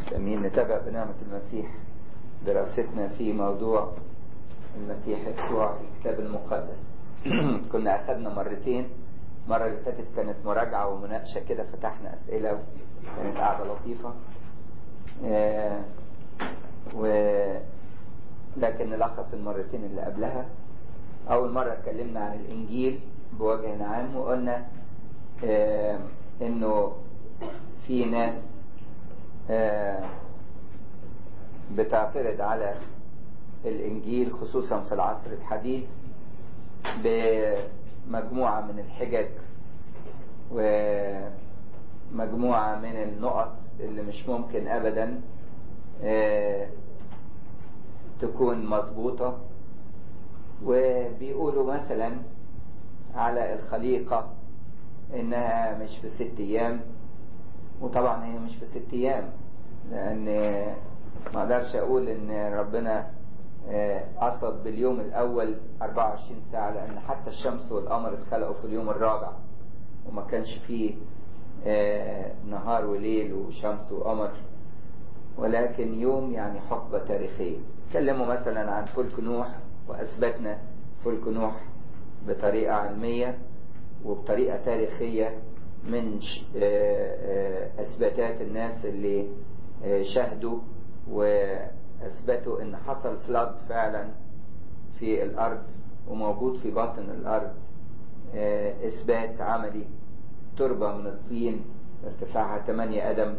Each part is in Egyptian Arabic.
أمين نتابع بنعمة المسيح دراستنا في موضوع المسيح يسوع في الكتاب المقدس كنا أخذنا مرتين المرة اللي فاتت كانت مراجعة ومناقشة كده فتحنا أسئلة وكانت قاعدة لطيفة آه و لكن نلخص المرتين اللي قبلها أول مرة اتكلمنا عن الإنجيل بوجه عام وقلنا آه إنه في ناس آه بتعترض على الإنجيل خصوصا في العصر الحديث بمجموعة من الحجج ومجموعة من النقط اللي مش ممكن أبدا تكون مظبوطة وبيقولوا مثلا على الخليقة إنها مش في ست أيام وطبعا هي مش في ست أيام لأن ما أقدرش أقول إن ربنا قصد باليوم الأول 24 ساعة لأن حتى الشمس والقمر اتخلقوا في اليوم الرابع وما كانش فيه نهار وليل وشمس وقمر ولكن يوم يعني حقبة تاريخية تكلموا مثلا عن فلك نوح وأثبتنا فلك نوح بطريقة علمية وبطريقة تاريخية من أثباتات الناس اللي شاهدوا وأثبتوا إن حصل فلاد فعلا في الأرض وموجود في باطن الأرض إثبات عملي تربة من الطين ارتفاعها 8 قدم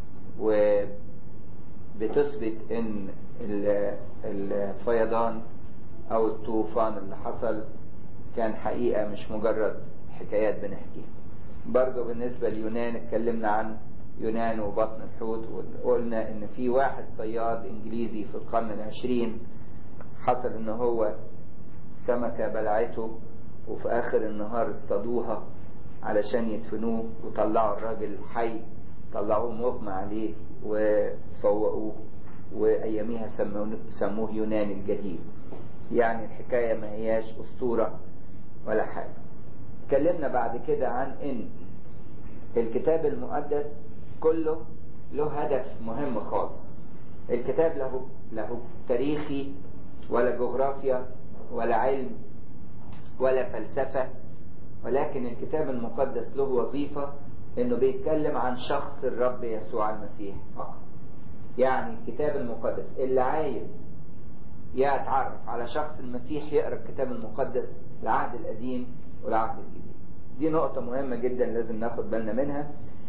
وبتثبت إن الفيضان أو الطوفان اللي حصل كان حقيقة مش مجرد حكايات بنحكيها برضو بالنسبة ليونان اتكلمنا عن يونان وبطن الحوت وقلنا ان في واحد صياد انجليزي في القرن العشرين حصل ان هو سمكة بلعته وفي اخر النهار اصطادوها علشان يدفنوه وطلعوا الراجل حي طلعوه مغمى عليه وفوقوه واياميها سموه يونان الجديد يعني الحكاية ما هياش اسطورة ولا حاجة اتكلمنا بعد كده عن ان الكتاب المقدس كله له هدف مهم خالص الكتاب له له تاريخي ولا جغرافيا ولا علم ولا فلسفة ولكن الكتاب المقدس له وظيفة انه بيتكلم عن شخص الرب يسوع المسيح فقط يعني الكتاب المقدس اللي عايز يتعرف على شخص المسيح يقرا الكتاب المقدس العهد القديم والعهد الجديد دي نقطة مهمة جدا لازم ناخد بالنا منها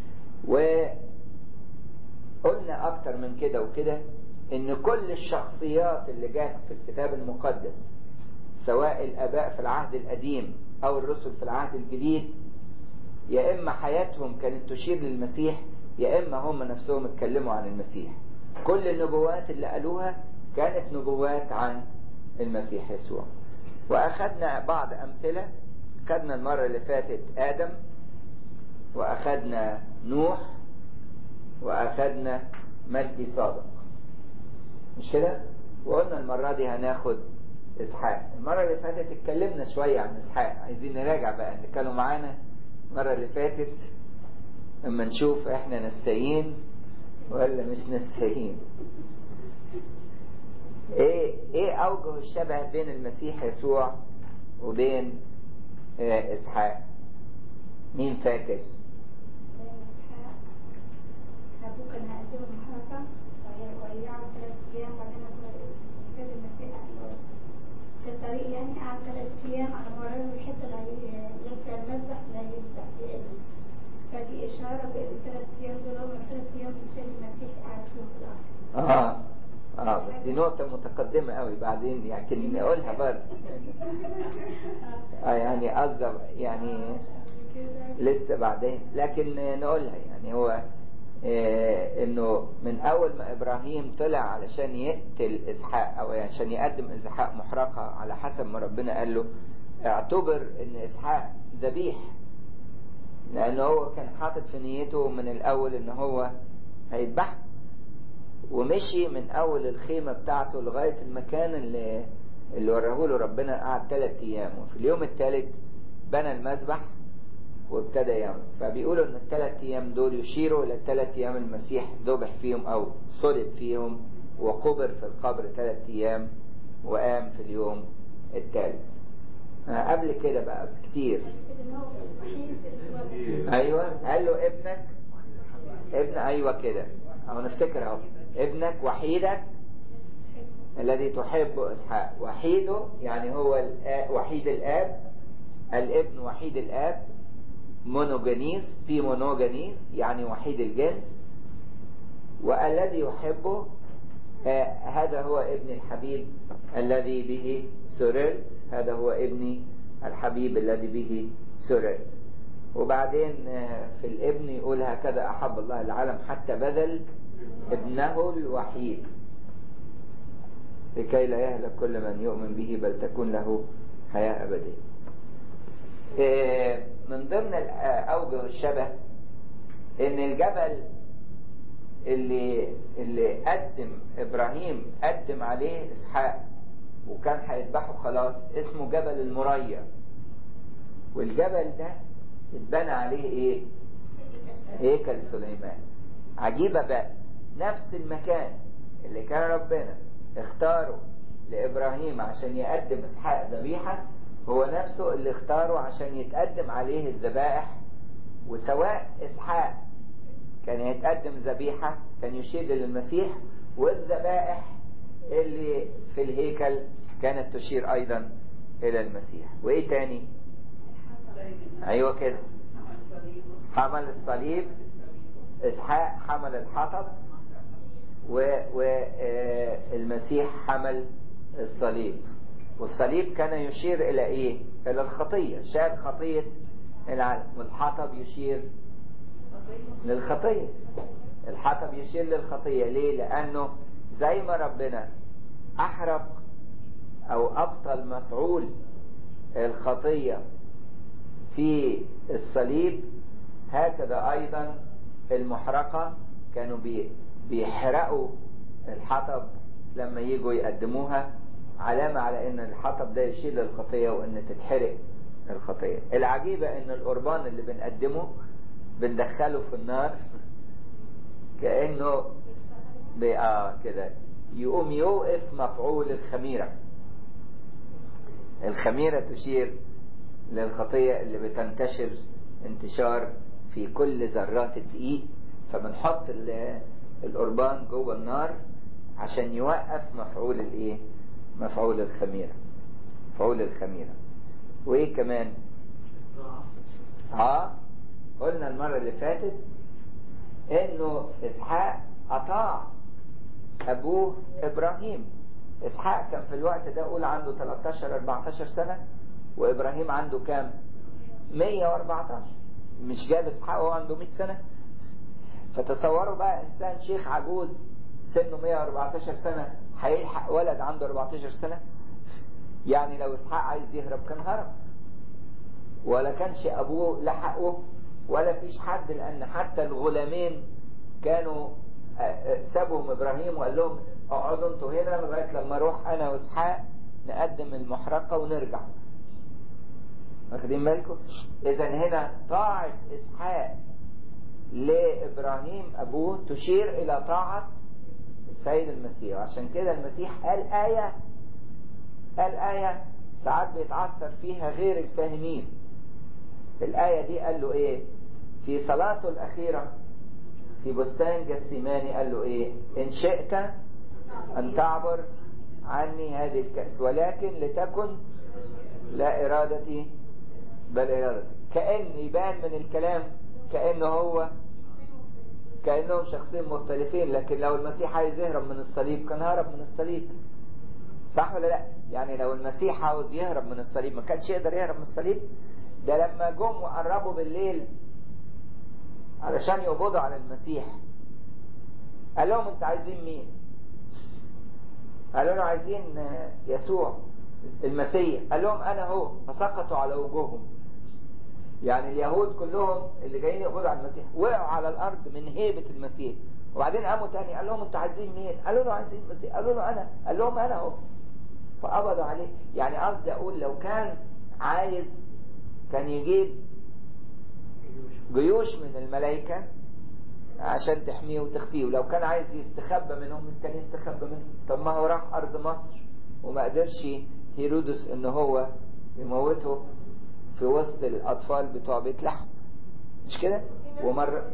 وقلنا أكتر من كده وكده إن كل الشخصيات اللي جات في الكتاب المقدس سواء الآباء في العهد القديم أو الرسل في العهد الجديد يا إما حياتهم كانت تشير للمسيح يا إما هم نفسهم اتكلموا عن المسيح كل النبوات اللي قالوها كانت نبوات عن المسيح يسوع وأخذنا بعض أمثلة أخذنا المرة اللي فاتت آدم وأخذنا نوح وأخذنا ملكي صادق مش كده؟ وقلنا المرة دي هناخد إسحاق المرة اللي فاتت اتكلمنا شوية عن إسحاق عايزين نراجع بقى اللي كانوا معانا المرة اللي فاتت لما نشوف احنا نسيين ولا مش نسيين ايه ايه اوجه الشبه بين المسيح يسوع وبين اه اسحاق مين فاكر ابوه كان هيقدمه محرقه ويقعد ثلاث ايام وبعدين السيد المسيح في الطريق يعني قعد ثلاث ايام على ما وراه الحته اللي هيلف المذبح اللي هيذبح فيه فدي اشاره بالثلاث ايام دول هم ثلاث ايام السيد المسيح قاعد فيهم في الارض اه اه بس دي نقطة متقدمة قوي بعدين يعني نقولها برضه اه يعني قصدي يعني لسه بعدين لكن نقولها يعني هو آه انه من اول ما ابراهيم طلع علشان يقتل اسحاق او عشان يقدم اسحاق محرقة على حسب ما ربنا قال له اعتبر ان اسحاق ذبيح لان هو كان حاطط في نيته من الاول ان هو هيذبحه ومشي من اول الخيمه بتاعته لغايه المكان اللي اللي وراه له ربنا قعد ثلاث ايام وفي اليوم الثالث بنى المذبح وابتدى يموت فبيقولوا ان الثلاث ايام دول يشيروا الى الثلاث ايام المسيح ذبح فيهم او صلب فيهم وقبر في القبر ثلاث ايام وقام في اليوم الثالث قبل كده بقى كتير ايوه قال له ابنك ابن ايوه كده او نفتكر اهو ابنك وحيدك الذي تحب اسحاق وحيده يعني هو الآ- وحيد الاب الابن وحيد الاب مونوجينيس في مونوجينيس يعني وحيد الجنس والذي يحبه آه، هذا هو ابن الحبيب الذي به سررت هذا هو ابني الحبيب الذي به سررت وبعدين آه، في الابن يقول هكذا أحب الله العالم حتى بذل ابنه الوحيد لكي لا يهلك كل من يؤمن به بل تكون له حياة أبدية آه، من ضمن ال- آه، أوجه الشبه إن الجبل اللي اللي قدم إبراهيم قدم عليه إسحاق وكان هيذبحه خلاص اسمه جبل المريا والجبل ده اتبنى عليه ايه هيكل سليمان عجيبة بقى نفس المكان اللي كان ربنا اختاره لإبراهيم عشان يقدم إسحاق ذبيحة هو نفسه اللي اختاره عشان يتقدم عليه الذبائح وسواء إسحاق كان يتقدم ذبيحة كان يشير للمسيح والذبائح اللي في الهيكل كانت تشير أيضا إلى المسيح وإيه تاني أيوة كده حمل الصليب إسحاق حمل الحطب والمسيح حمل الصليب والصليب كان يشير إلى إيه؟ إلى الخطية شال خطية العالم والحطب يشير للخطية الحطب يشير للخطية ليه؟ لأنه زي ما ربنا أحرق أو أبطل مفعول الخطية في الصليب هكذا أيضا المحرقة كانوا بي- بيحرقوا الحطب لما يجوا يقدموها علامة على ان الحطب ده يشير للخطية وان تتحرق الخطية العجيبة ان القربان اللي بنقدمه بندخله في النار كأنه بي- آه كده يقوم يوقف مفعول الخميرة الخميرة تشير للخطية اللي بتنتشر انتشار في كل ذرات الدقيق فبنحط ال- القربان جوه النار عشان يوقف مفعول الايه مفعول الخميرة مفعول الخميرة وايه كمان اه قلنا المرة اللي فاتت انه اسحاق اطاع ابوه ابراهيم اسحاق كان في الوقت ده قول عنده 13 14 سنة وابراهيم عنده كام 114 مش جاب اسحاق وهو عنده 100 سنة فتصوروا بقى انسان شيخ عجوز سنه 114 سنة هيلحق ولد عنده 14 سنة يعني لو اسحاق عايز يهرب كان هرب ولا كانش ابوه لحقه ولا فيش حد لان حتى الغلامين كانوا آه، آه، سابهم ابراهيم وقال لهم اقعدوا انتوا هنا لغايه لما اروح انا واسحاق نقدم المحرقه ونرجع واخدين بالكم اذا هنا طاعه اسحاق لابراهيم ابوه تشير الى طاعه السيد المسيح عشان كده المسيح قال ايه قال ايه ساعات بيتعثر فيها غير الفاهمين الآية دي قال له إيه في صلاته الأخيرة في بستان جسيماني قال له إيه إن شئت أن تعبر عني هذه الكأس ولكن لتكن لا إرادتي بل إرادتي كأن يبان من الكلام كأنه هو كأنهم شخصين مختلفين لكن لو المسيح عايز يهرب من الصليب كان هرب من الصليب صح ولا لا يعني لو المسيح عاوز يهرب من الصليب ما كانش يقدر يهرب من الصليب ده لما جم وقربوا بالليل علشان يقبضوا على المسيح قال لهم انت عايزين مين قالوا له عايزين يسوع المسيح قال لهم انا هو فسقطوا على وجوههم يعني اليهود كلهم اللي جايين يقبضوا على المسيح وقعوا على الارض من هيبه المسيح وبعدين قاموا تاني قال لهم انتوا عايزين مين قالوا له عايزين المسيح قالوا له انا قال لهم انا اهو فقبضوا عليه يعني قصدي اقول لو كان عايز كان يجيب جيوش من الملائكة عشان تحميه وتخفيه ولو كان عايز يستخبى منهم كان يستخبى منهم طب ما هو راح أرض مصر وما قدرش هيرودس إن هو يموته في وسط الأطفال بتوع بيت لحم مش كده؟ ومرة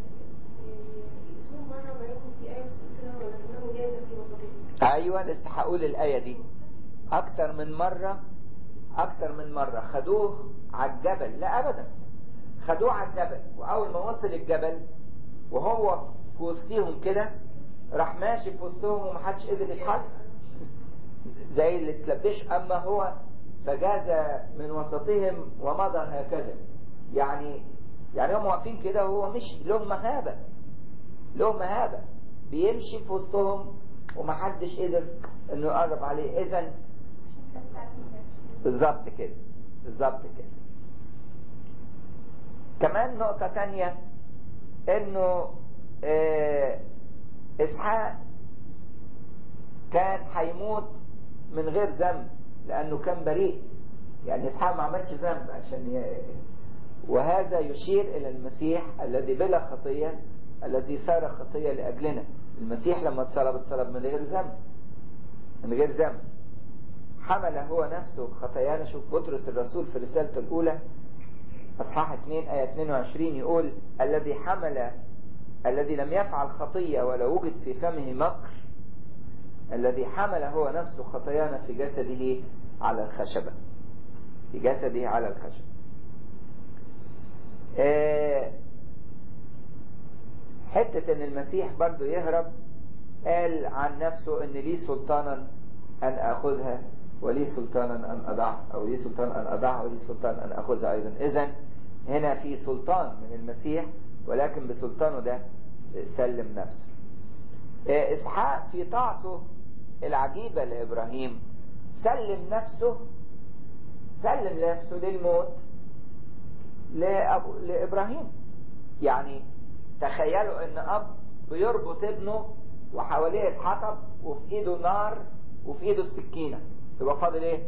أيوة لسه هقول الآية دي أكتر من مرة أكتر من مرة خدوه على الجبل لا أبدا خدوه على الجبل وأول ما وصل الجبل وهو في وسطهم كده راح ماشي في وسطهم ومحدش قدر يتحرك زي اللي تلبش أما هو فجاز من وسطهم ومضى هكذا يعني يعني هم واقفين كده وهو مش له مهابة له مهابة بيمشي في وسطهم ومحدش قدر انه يقرب عليه اذا بالظبط كده بالظبط كده كمان نقطة تانية انه اه اسحاق كان هيموت من غير ذنب لانه كان بريء يعني اسحاق ما عملش ذنب عشان ي... وهذا يشير الى المسيح الذي بلا خطية الذي صار خطية لاجلنا المسيح لما اتصلب اتصلب من غير ذنب من غير ذنب حمل هو نفسه خطايانا شوف بطرس الرسول في رسالته الأولى أصحاح 2 آية 22 يقول الذي حمل الذي لم يفعل خطية ولا وجد في فمه مكر الذي حمل هو نفسه خطايانا في جسده على الخشبة في جسده على الخشبة آه حتة ان المسيح برضو يهرب قال عن نفسه ان لي سلطانا ان اخذها ولي سلطانا ان اضعها او لي سلطان ان اضعها ولي سلطان ان اخذها ايضا اذا هنا في سلطان من المسيح ولكن بسلطانه ده سلم نفسه اسحاق في طاعته العجيبة لابراهيم سلم نفسه سلم نفسه للموت لأبو لابراهيم يعني تخيلوا ان اب بيربط ابنه وحواليه الحطب وفي ايده نار وفي ايده السكينة يبقى فاضل ايه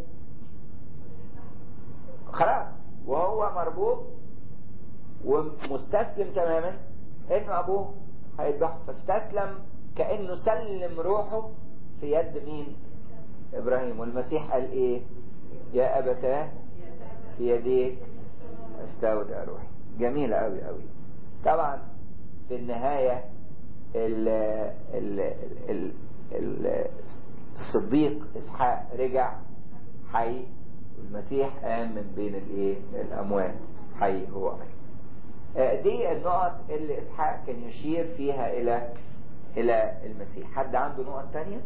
خلاص وهو مربوط ومستسلم تماما انه ابوه هيذبحه فاستسلم كانه سلم روحه في يد مين ابراهيم والمسيح قال ايه يا ابتاه في يديك استودع روحي جميلة قوي قوي طبعا في النهاية ال ال ال ال الصديق اسحاق رجع حي والمسيح قام من بين الايه الاموات حي هو دي النقط اللي اسحاق كان يشير فيها الى الى المسيح حد عنده نقط تانية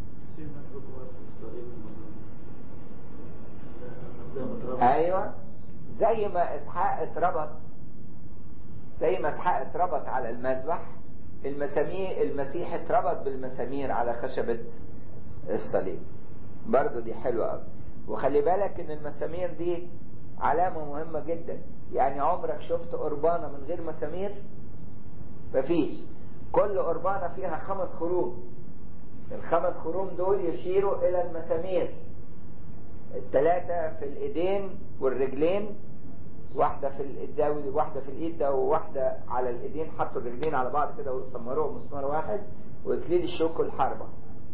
ايوه زي ما اسحاق اتربط زي ما اسحاق اتربط على المذبح المسامير المسيح اتربط بالمسامير على خشبة الصليب برضو دي حلوة قوي وخلي بالك ان المسامير دي علامة مهمة جدا يعني عمرك شفت قربانة من غير مسامير مفيش كل قربانة فيها خمس خروم الخمس خروم دول يشيروا الى المسامير الثلاثة في الايدين والرجلين واحدة في الايد ده وواحدة في الايد ده وواحدة على الايدين حطوا الرجلين على بعض كده وسمروهم مسمار واحد واكليل الشوك والحربة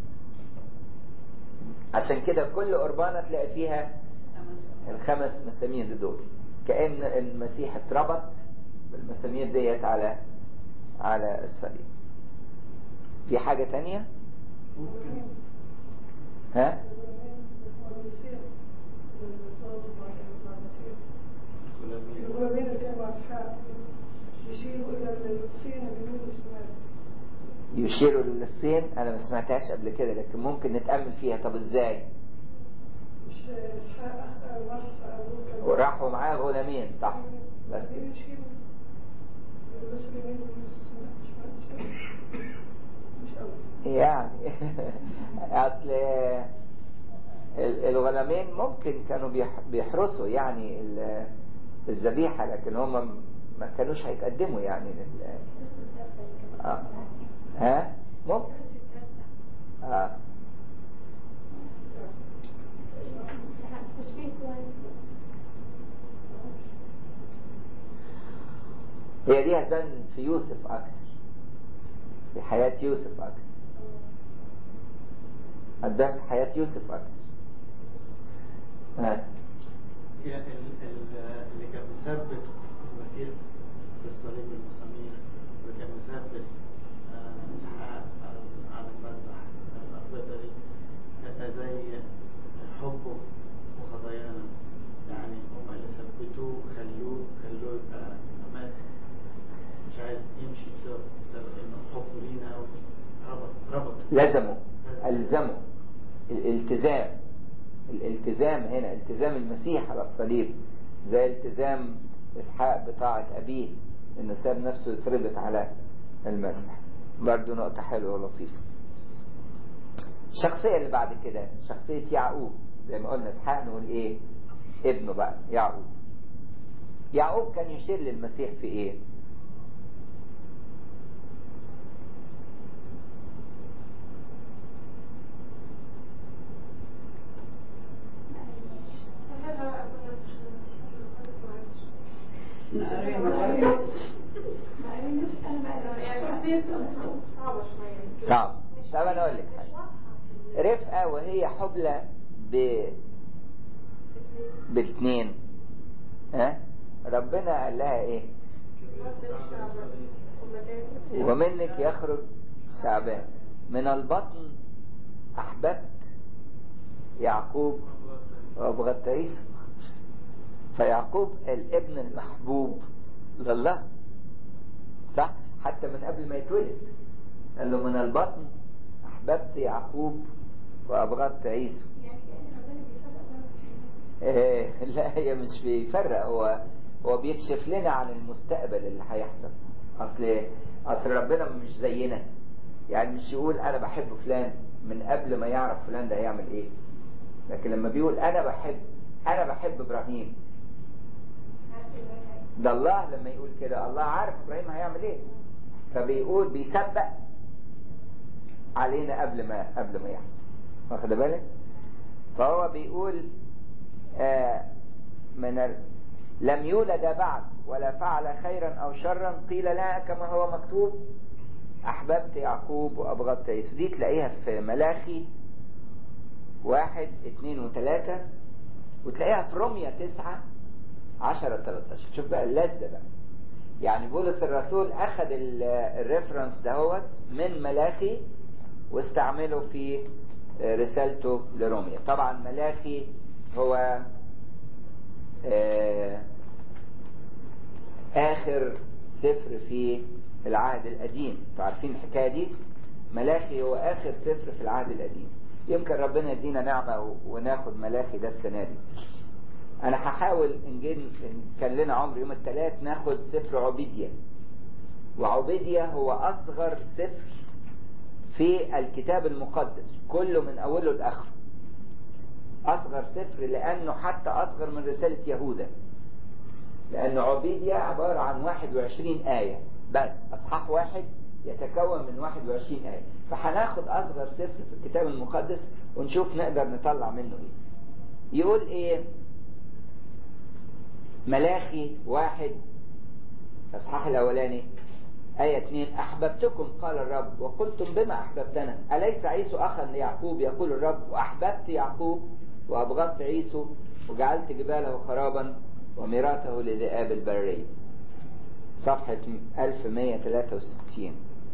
عشان كده كل قربانة تلاقي فيها الخمس مسامير دول كأن المسيح اتربط بالمسامير ديت على على الصليب في حاجة تانية ها الغلامين اللي كانوا مع اسحاق يشيروا الى الصين اليمين والشمال يشيروا للصين انا ما سمعتهاش قبل كده لكن ممكن نتأمل فيها طب ازاي مش اسحاق وصف ابوه كان وراحوا معاه غلامين صح بس يشيروا بس اليمين والشمال مش قوي يعني اصل ال- الغلامين ممكن كانوا بيح- بيحرسوا يعني ال- الذبيحة لكن هم ما كانوش هيتقدموا يعني لل... آه. ها ممكن اه تشبيه كويس هي دي هتبان في يوسف أكتر في حياة يوسف أكتر هتبان في حياة يوسف أكتر ها. هي ال- ال- اللي كان مثبت المسيح في الصليب المسامير واللي كان مثبت آه، اسحاق على- على المذبح الأربطة دي كانت زي حبه وخطايانا يعني هم اللي ثبتوه خلوه خلوه يبقى مات مش عايز يمشي بسبب بسبب انه حبه لينا أو ربط ربط لزموا ألزموا الالتزام الالتزام هنا التزام المسيح على الصليب زي التزام إسحاق بطاعة أبيه إنه ساب نفسه يتربط على المسبح برضو نقطة حلوة ولطيفة الشخصية اللي بعد كده شخصية يعقوب زي ما قلنا إسحاق نقول إيه ابنه بقى يعقوب يعقوب كان يشير للمسيح في إيه صعب طب انا اقول لك حاجه رفقه وهي حبلى ب بالاثنين ها ربنا قال لها ايه ومنك يخرج شعبان من البطن احببت يعقوب وابغضت عيسى فيعقوب الابن المحبوب لله صح حتى من قبل ما يتولد قال له من البطن احببت يعقوب وابغضت عيسى إيه لا هي مش بيفرق هو هو بيكشف لنا عن المستقبل اللي هيحصل اصل اصل ربنا مش زينا يعني مش يقول انا بحب فلان من قبل ما يعرف فلان ده هيعمل ايه لكن لما بيقول انا بحب انا بحب ابراهيم ده الله لما يقول كده الله عارف ابراهيم هيعمل ايه فبيقول بيسبق علينا قبل ما قبل ما يحصل واخد بالك فهو بيقول آه من ال... لم يولد بعد ولا فعل خيرا او شرا قيل لا كما هو مكتوب احببت يعقوب وابغضت عيسى دي تلاقيها في ملاخي واحد اتنين وتلاتة وتلاقيها في روميا تسعة عشرة تلاتاشر شوف بقى اللذة بقى يعني بولس الرسول اخذ الريفرنس دهوت من ملاخي واستعمله في رسالته لروميا طبعا ملاخي هو اخر سفر في العهد القديم انتوا عارفين الحكايه دي ملاخي هو اخر سفر في العهد القديم يمكن ربنا يدينا نعمه وناخد ملاخي ده السنه دي انا هحاول ان جن ان كان لنا عمر يوم الثلاث ناخد سفر عبيديا وعبيديا هو اصغر سفر في الكتاب المقدس كله من اوله لاخره اصغر سفر لانه حتى اصغر من رساله يهوذا لان عبيديا عباره عن 21 ايه بس اصحاح واحد يتكون من 21 ايه فهناخد اصغر سفر في الكتاب المقدس ونشوف نقدر نطلع منه ايه يقول ايه ملاخي واحد اصحاح الاولاني آية 2 أحببتكم قال الرب وقلتم بما أحببتنا أليس عيسو أخا ليعقوب يقول الرب وأحببت يعقوب وأبغضت عيسو وجعلت جباله خرابا وميراثه لذئاب البرية صفحة 1163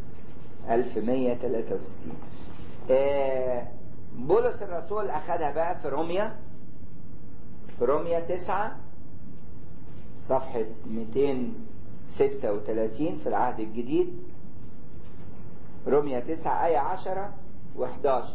1163 آه بولس الرسول أخذها بقى في روميا في روميا 9 صفحة 236 في العهد الجديد روميا 9 آية 10 و11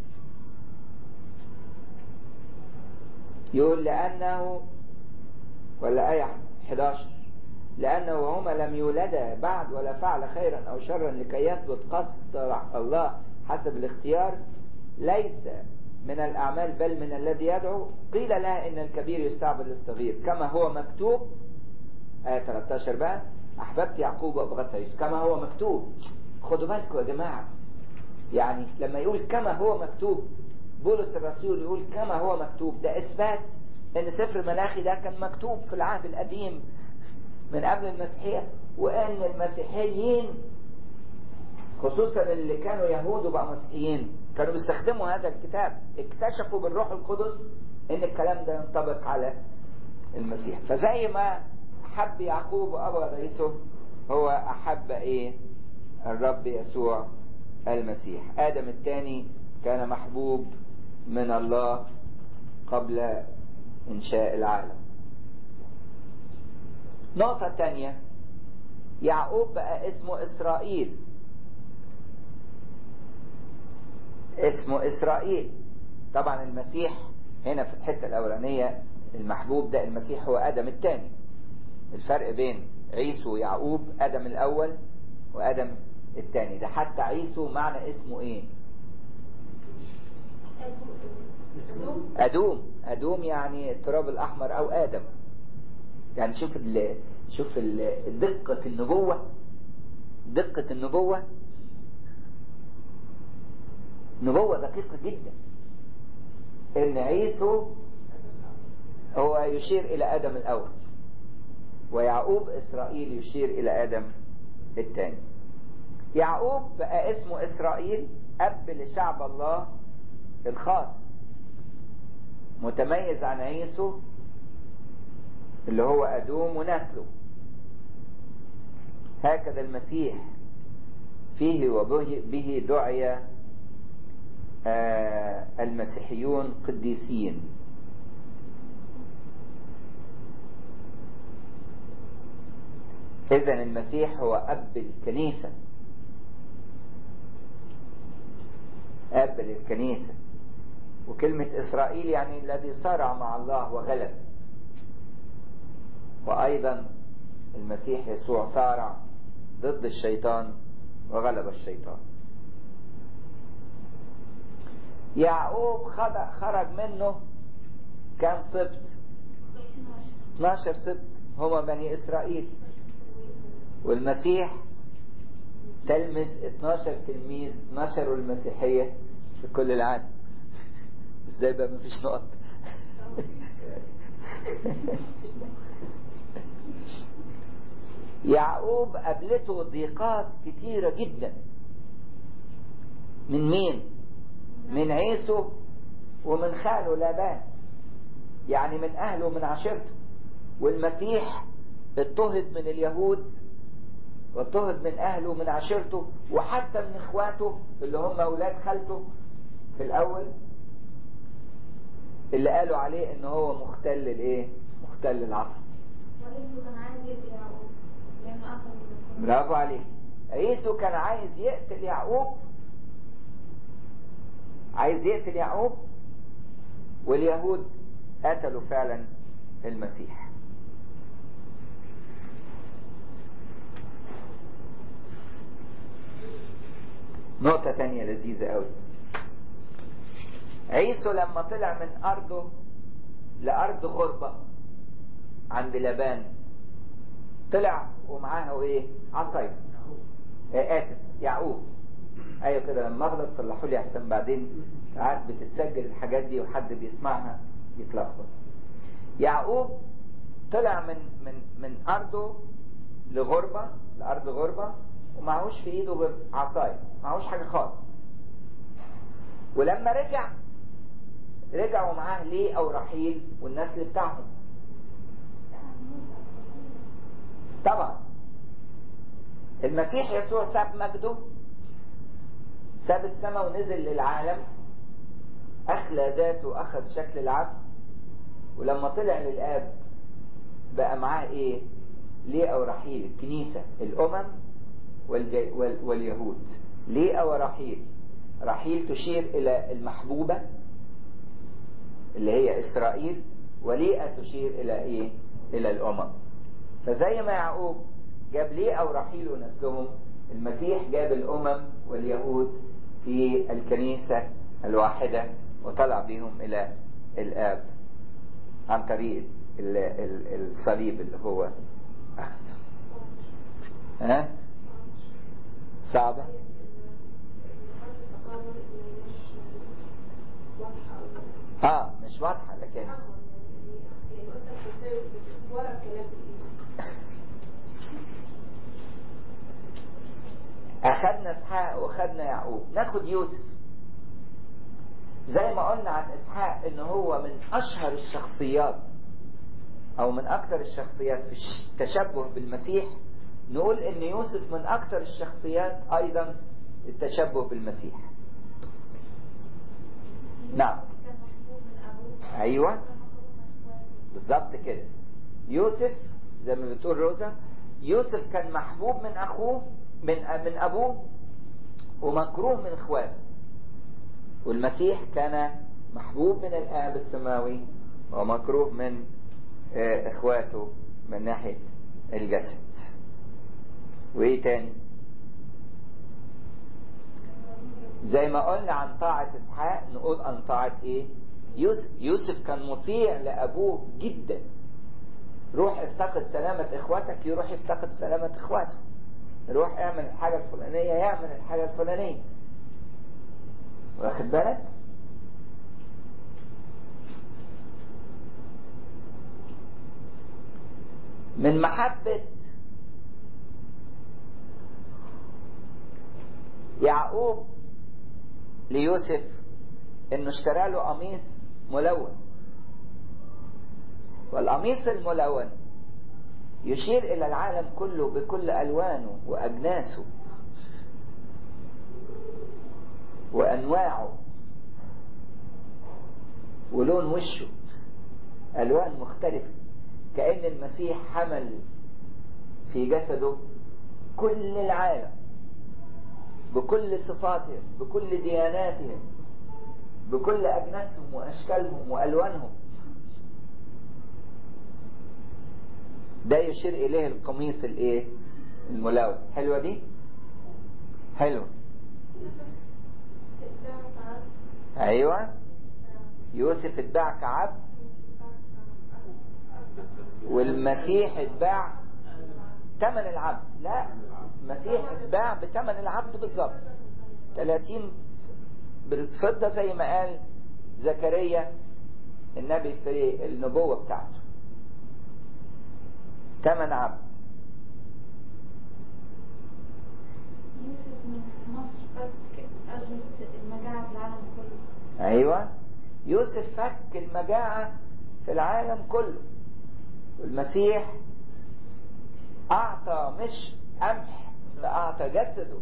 يقول لأنه ولا آية 11 لأنه وهما لم يولدا بعد ولا فعل خيرا أو شرا لكي يثبت قصد الله حسب الاختيار ليس من الأعمال بل من الذي يدعو قيل لها إن الكبير يستعبد للصغير كما هو مكتوب آية 13 بقى أحببت يعقوب وأبغضت يوسف كما هو مكتوب خدوا بالكم يا جماعة يعني لما يقول كما هو مكتوب بولس الرسول يقول كما هو مكتوب ده إثبات إن سفر ملاخي ده كان مكتوب في العهد القديم من قبل المسيحية وان المسيحيين خصوصا اللي كانوا يهود وبقوا مسيحيين كانوا بيستخدموا هذا الكتاب اكتشفوا بالروح القدس ان الكلام ده ينطبق على المسيح فزي ما حب يعقوب وابى رئيسه هو احب ايه الرب يسوع المسيح ادم الثاني كان محبوب من الله قبل انشاء العالم نقطة تانية يعقوب بقى اسمه اسرائيل اسمه اسرائيل طبعا المسيح هنا في الحتة الاولانية المحبوب ده المسيح هو ادم الثاني الفرق بين عيسو ويعقوب ادم الاول وادم الثاني ده حتى عيسو معنى اسمه ايه ادوم ادوم يعني التراب الاحمر او ادم يعني شوف ال شوف ال دقة النبوة دقة النبوة نبوة دقيقة جدا ان عيسو هو يشير الى ادم الاول ويعقوب اسرائيل يشير الى ادم الثاني يعقوب بقى اسمه اسرائيل اب لشعب الله الخاص متميز عن عيسو اللي هو ادوم ونسله هكذا المسيح فيه وبه دعي آه المسيحيون قديسين إذا المسيح هو أب الكنيسة أب للكنيسة وكلمة إسرائيل يعني الذي صارع مع الله وغلب وأيضا المسيح يسوع صارع ضد الشيطان وغلب الشيطان يعقوب خرج منه كم سبت 12 سبت هما بني إسرائيل والمسيح تلمس 12 تلميذ نشروا المسيحية في كل العالم ازاي بقى مفيش نقط يعقوب قابلته ضيقات كتيرة جدا من مين من عيسو ومن خاله لابان يعني من اهله ومن عشيرته والمسيح اضطهد من اليهود واضطهد من اهله ومن عشيرته وحتى من اخواته اللي هم اولاد خالته في الاول اللي قالوا عليه ان هو مختل الايه مختل العقل وعيسو كان عايز يقتل يعقوب لأنه أخذ من برافو عليك عيسو كان عايز يقتل يعقوب عايز يقتل يعقوب واليهود قتلوا فعلا المسيح نقطة تانية لذيذة قوي عيسو لما طلع من أرضه لأرض غربة عند لبان طلع ومعاه ايه عصاية آه آسف يعقوب ايوه كده لما اغلط صلحوا لي احسن بعدين ساعات بتتسجل الحاجات دي وحد بيسمعها يتلخبط يعقوب طلع من من من ارضه لغربة لارض غربة ومعهوش في ايده غير عصاية معهوش حاجة خالص ولما رجع رجعوا معاه ليه او رحيل والنسل بتاعهم طبعا المسيح يسوع ساب مجده ساب السماء ونزل للعالم أخلى ذاته أخذ شكل العبد ولما طلع للآب بقى معاه إيه؟ ليه ورحيل الكنيسة الأمم والجي وال واليهود ليه ورحيل رحيل تشير إلى المحبوبة اللي هي إسرائيل وليئة تشير إلى إيه؟ إلى الأمم فزي ما يعقوب جاب ليه أو رحيل ونسلهم المسيح جاب الأمم واليهود في الكنيسة الواحدة وطلع بهم إلى الآب عن طريق ال- ال- الصليب اللي هو أخذ ها صعبة اه مش واضحة لكن أخذنا إسحاق وأخذنا يعقوب ناخد يوسف زي ما قلنا عن إسحاق إن هو من أشهر الشخصيات أو من أكثر الشخصيات في التشبه بالمسيح نقول إن يوسف من أكثر الشخصيات أيضا التشبه بالمسيح نعم كان محبوب من أبوه أيوة كان محبوب من إخواته. بالظبط كده يوسف زي ما بتقول روزا يوسف كان محبوب من اخوه من من ابوه ومكروه من اخواته والمسيح كان محبوب من الاب السماوي ومكروه من آه، اخواته من ناحيه الجسد وايه تاني زي ما قلنا عن طاعة اسحاق نقول عن طاعة ايه يوسف يوسف كان مطيع لابوه جدا روح افتقد سلامة اخواتك يروح يفتقد سلامة اخواته روح اعمل الحاجة الفلانية يعمل الحاجة الفلانية واخد بالك من محبة يعقوب ليوسف انه اشترى له قميص ملون والقميص الملون يشير الى العالم كله بكل الوانه واجناسه وانواعه ولون وشه الوان مختلفه كان المسيح حمل في جسده كل العالم بكل صفاتهم بكل دياناتهم بكل أجناسهم وأشكالهم وألوانهم ده يشير إليه القميص الإيه؟ الملون حلوة دي؟ حلوة أيوة يوسف اتباع كعبد والمسيح اتباع ثمن العبد لا المسيح اتباع بثمن العبد بالظبط 30 بالفضة زي ما قال زكريا النبي في النبوة بتاعته ثمن عبد يوسف من مصر فك أغلب المجاعة في العالم كله ايوه يوسف فك المجاعة في العالم كله والمسيح اعطى مش قمح ده اعطى جسده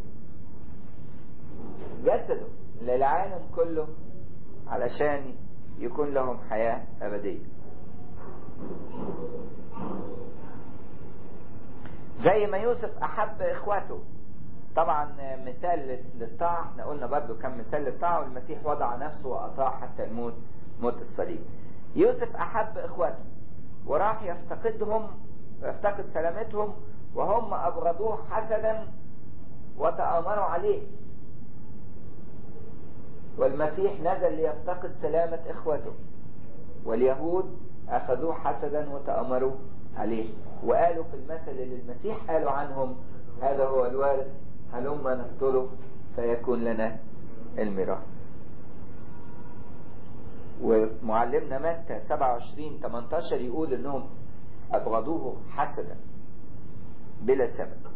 جسده للعالم كله علشان يكون لهم حياة أبدية زي ما يوسف أحب إخواته طبعا مثال للطاعة احنا قلنا برضو كان مثال للطاعة والمسيح وضع نفسه وأطاع حتى الموت موت الصليب يوسف أحب إخواته وراح يفتقدهم ويفتقد سلامتهم وهم أبغضوه حسدا وتآمروا عليه والمسيح نزل ليفتقد سلامة إخوته واليهود أخذوه حسدا وتأمروا عليه وقالوا في المثل اللي المسيح قالوا عنهم هذا هو الوارث هلما نقتله فيكون لنا الميراث ومعلمنا متى 27 18 يقول انهم ابغضوه حسدا بلا سبب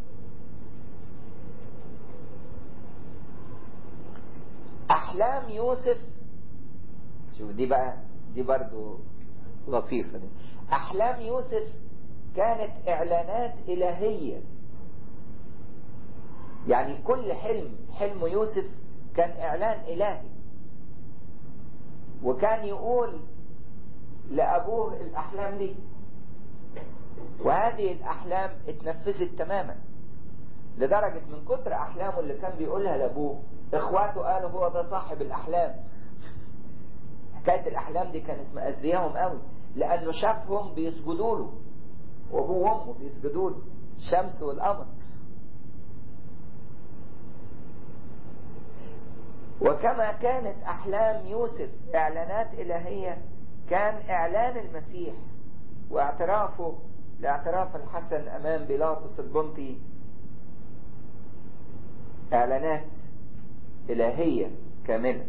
احلام يوسف شوف دي بقى دي برضو لطيفة دي احلام يوسف كانت اعلانات الهية يعني كل حلم حلم يوسف كان اعلان الهي وكان يقول لابوه الاحلام دي وهذه الاحلام اتنفذت تماما لدرجة من كتر احلامه اللي كان بيقولها لابوه اخواته قالوا هو ده صاحب الاحلام حكاية الاحلام دي كانت مأذياهم قوي لانه شافهم بيسجدوا له وابوه وامه بيسجدوا له الشمس والقمر وكما كانت احلام يوسف اعلانات الهية كان اعلان المسيح واعترافه لاعتراف الحسن امام بيلاطس البنطي اعلانات الهية كاملة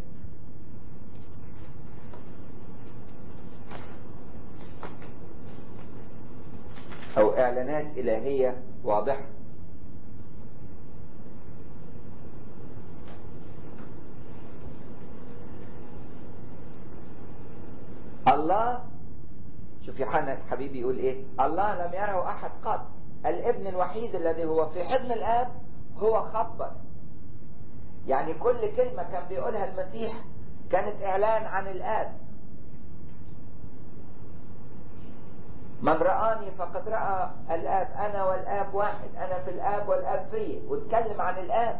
او اعلانات الهية واضحة الله شوف يوحنا الحبيب يقول ايه الله لم يره احد قط الابن الوحيد الذي هو في حضن الاب هو خبر يعني كل كلمة كان بيقولها المسيح كانت اعلان عن الاب من رآني فقد رأى الآب أنا والآب واحد أنا في الآب والآب فيا واتكلم عن الآب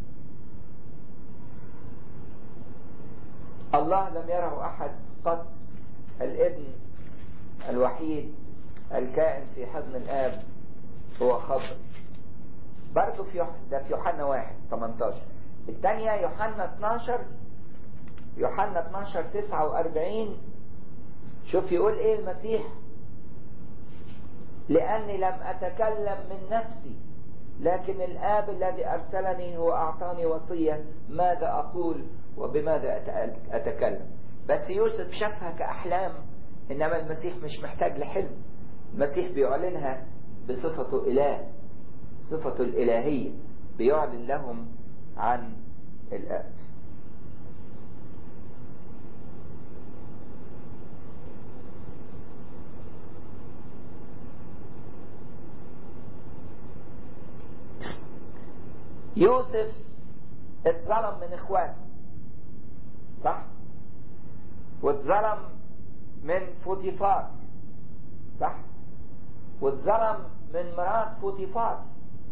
الله لم يره أحد قط الابن الوحيد الكائن في حضن الآب هو خبر برضه في يوح- ده في يوحنا واحد 18 الثانية يوحنا 12 يوحنا 12 49 شوف يقول ايه المسيح لأني لم أتكلم من نفسي لكن الآب الذي أرسلني هو أعطاني وصية ماذا أقول وبماذا أتأل- أتكلم بس يوسف شافها كأحلام إنما المسيح مش محتاج لحلم المسيح بيعلنها بصفته إله صفته الإلهية بيعلن لهم عن الآب يوسف اتظلم من اخواته صح واتظلم من فوتيفار صح واتظلم من مرات فوتيفار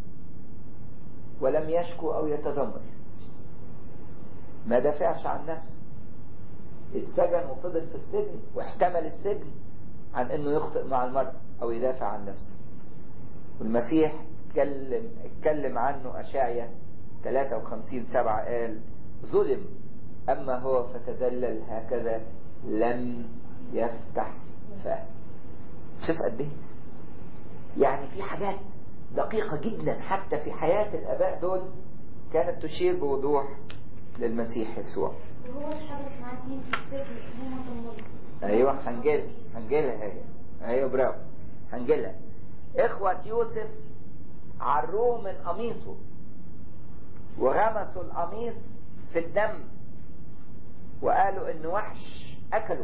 ولم يشكو او يتذمر ما دافعش عن نفسه اتسجن وفضل في السجن واحتمل السجن عن انه يخطئ مع المرأة او يدافع عن نفسه والمسيح اتكلم اتكلم عنه أشعيا 53 سبعة قال ظلم أما هو فتدلل هكذا لم يفتح فاه شوف قد ايه يعني في حاجات دقيقة جدا حتى في حياة الآباء دول كانت تشير بوضوح للمسيح يسوع وهو اشتغلت معاه اتنين في السجن هما ضمنوا ايوه هنجيلها هنجيلها هي ايوه برافو هنجيلها اخوة يوسف عروه من قميصه وغمسوا القميص في الدم وقالوا ان وحش اكله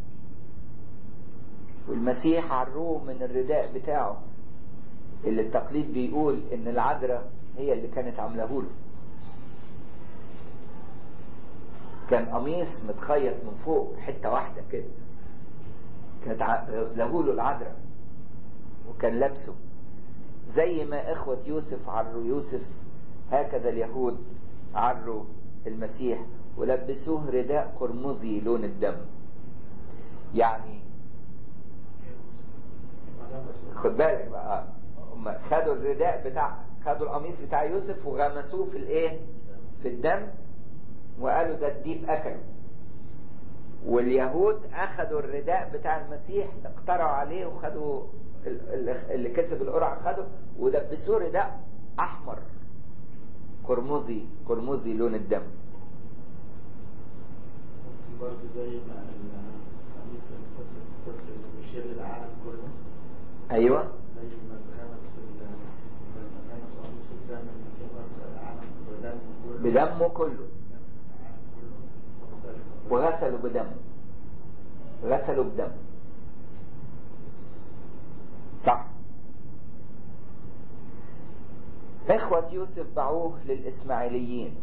والمسيح عروه من الرداء بتاعه اللي التقليد بيقول ان العذراء هي اللي كانت عاملاه له كان قميص متخيط من فوق حته واحده كده كانت ع- غزله له العذراء وكان لابسه زي ما اخوة يوسف عروا يوسف هكذا اليهود عروا المسيح ولبسوه رداء قرمزي لون الدم يعني خد بالك بقى هم خدوا الرداء بتاع خدوا القميص بتاع يوسف وغمسوه في الايه في الدم وقالوا ده الديب اكله واليهود اخذوا الرداء بتاع المسيح اقترعوا عليه وخدوا ال- ال- اللي كسب القرعه خدوا ودبسوه رداء احمر قرمزي قرمزي لون الدم ممكن برضه زي ما الخميس القدس القدس اللي بيشير للعالم كله ايوه زي ما الخمس الخمس قميص الدم المسيح برضه العالم بدمه كله بدمه كله العالم كله وكذلك وغسلوا بدمه غسلوا بدمه صح إخوة يوسف باعوه للإسماعيليين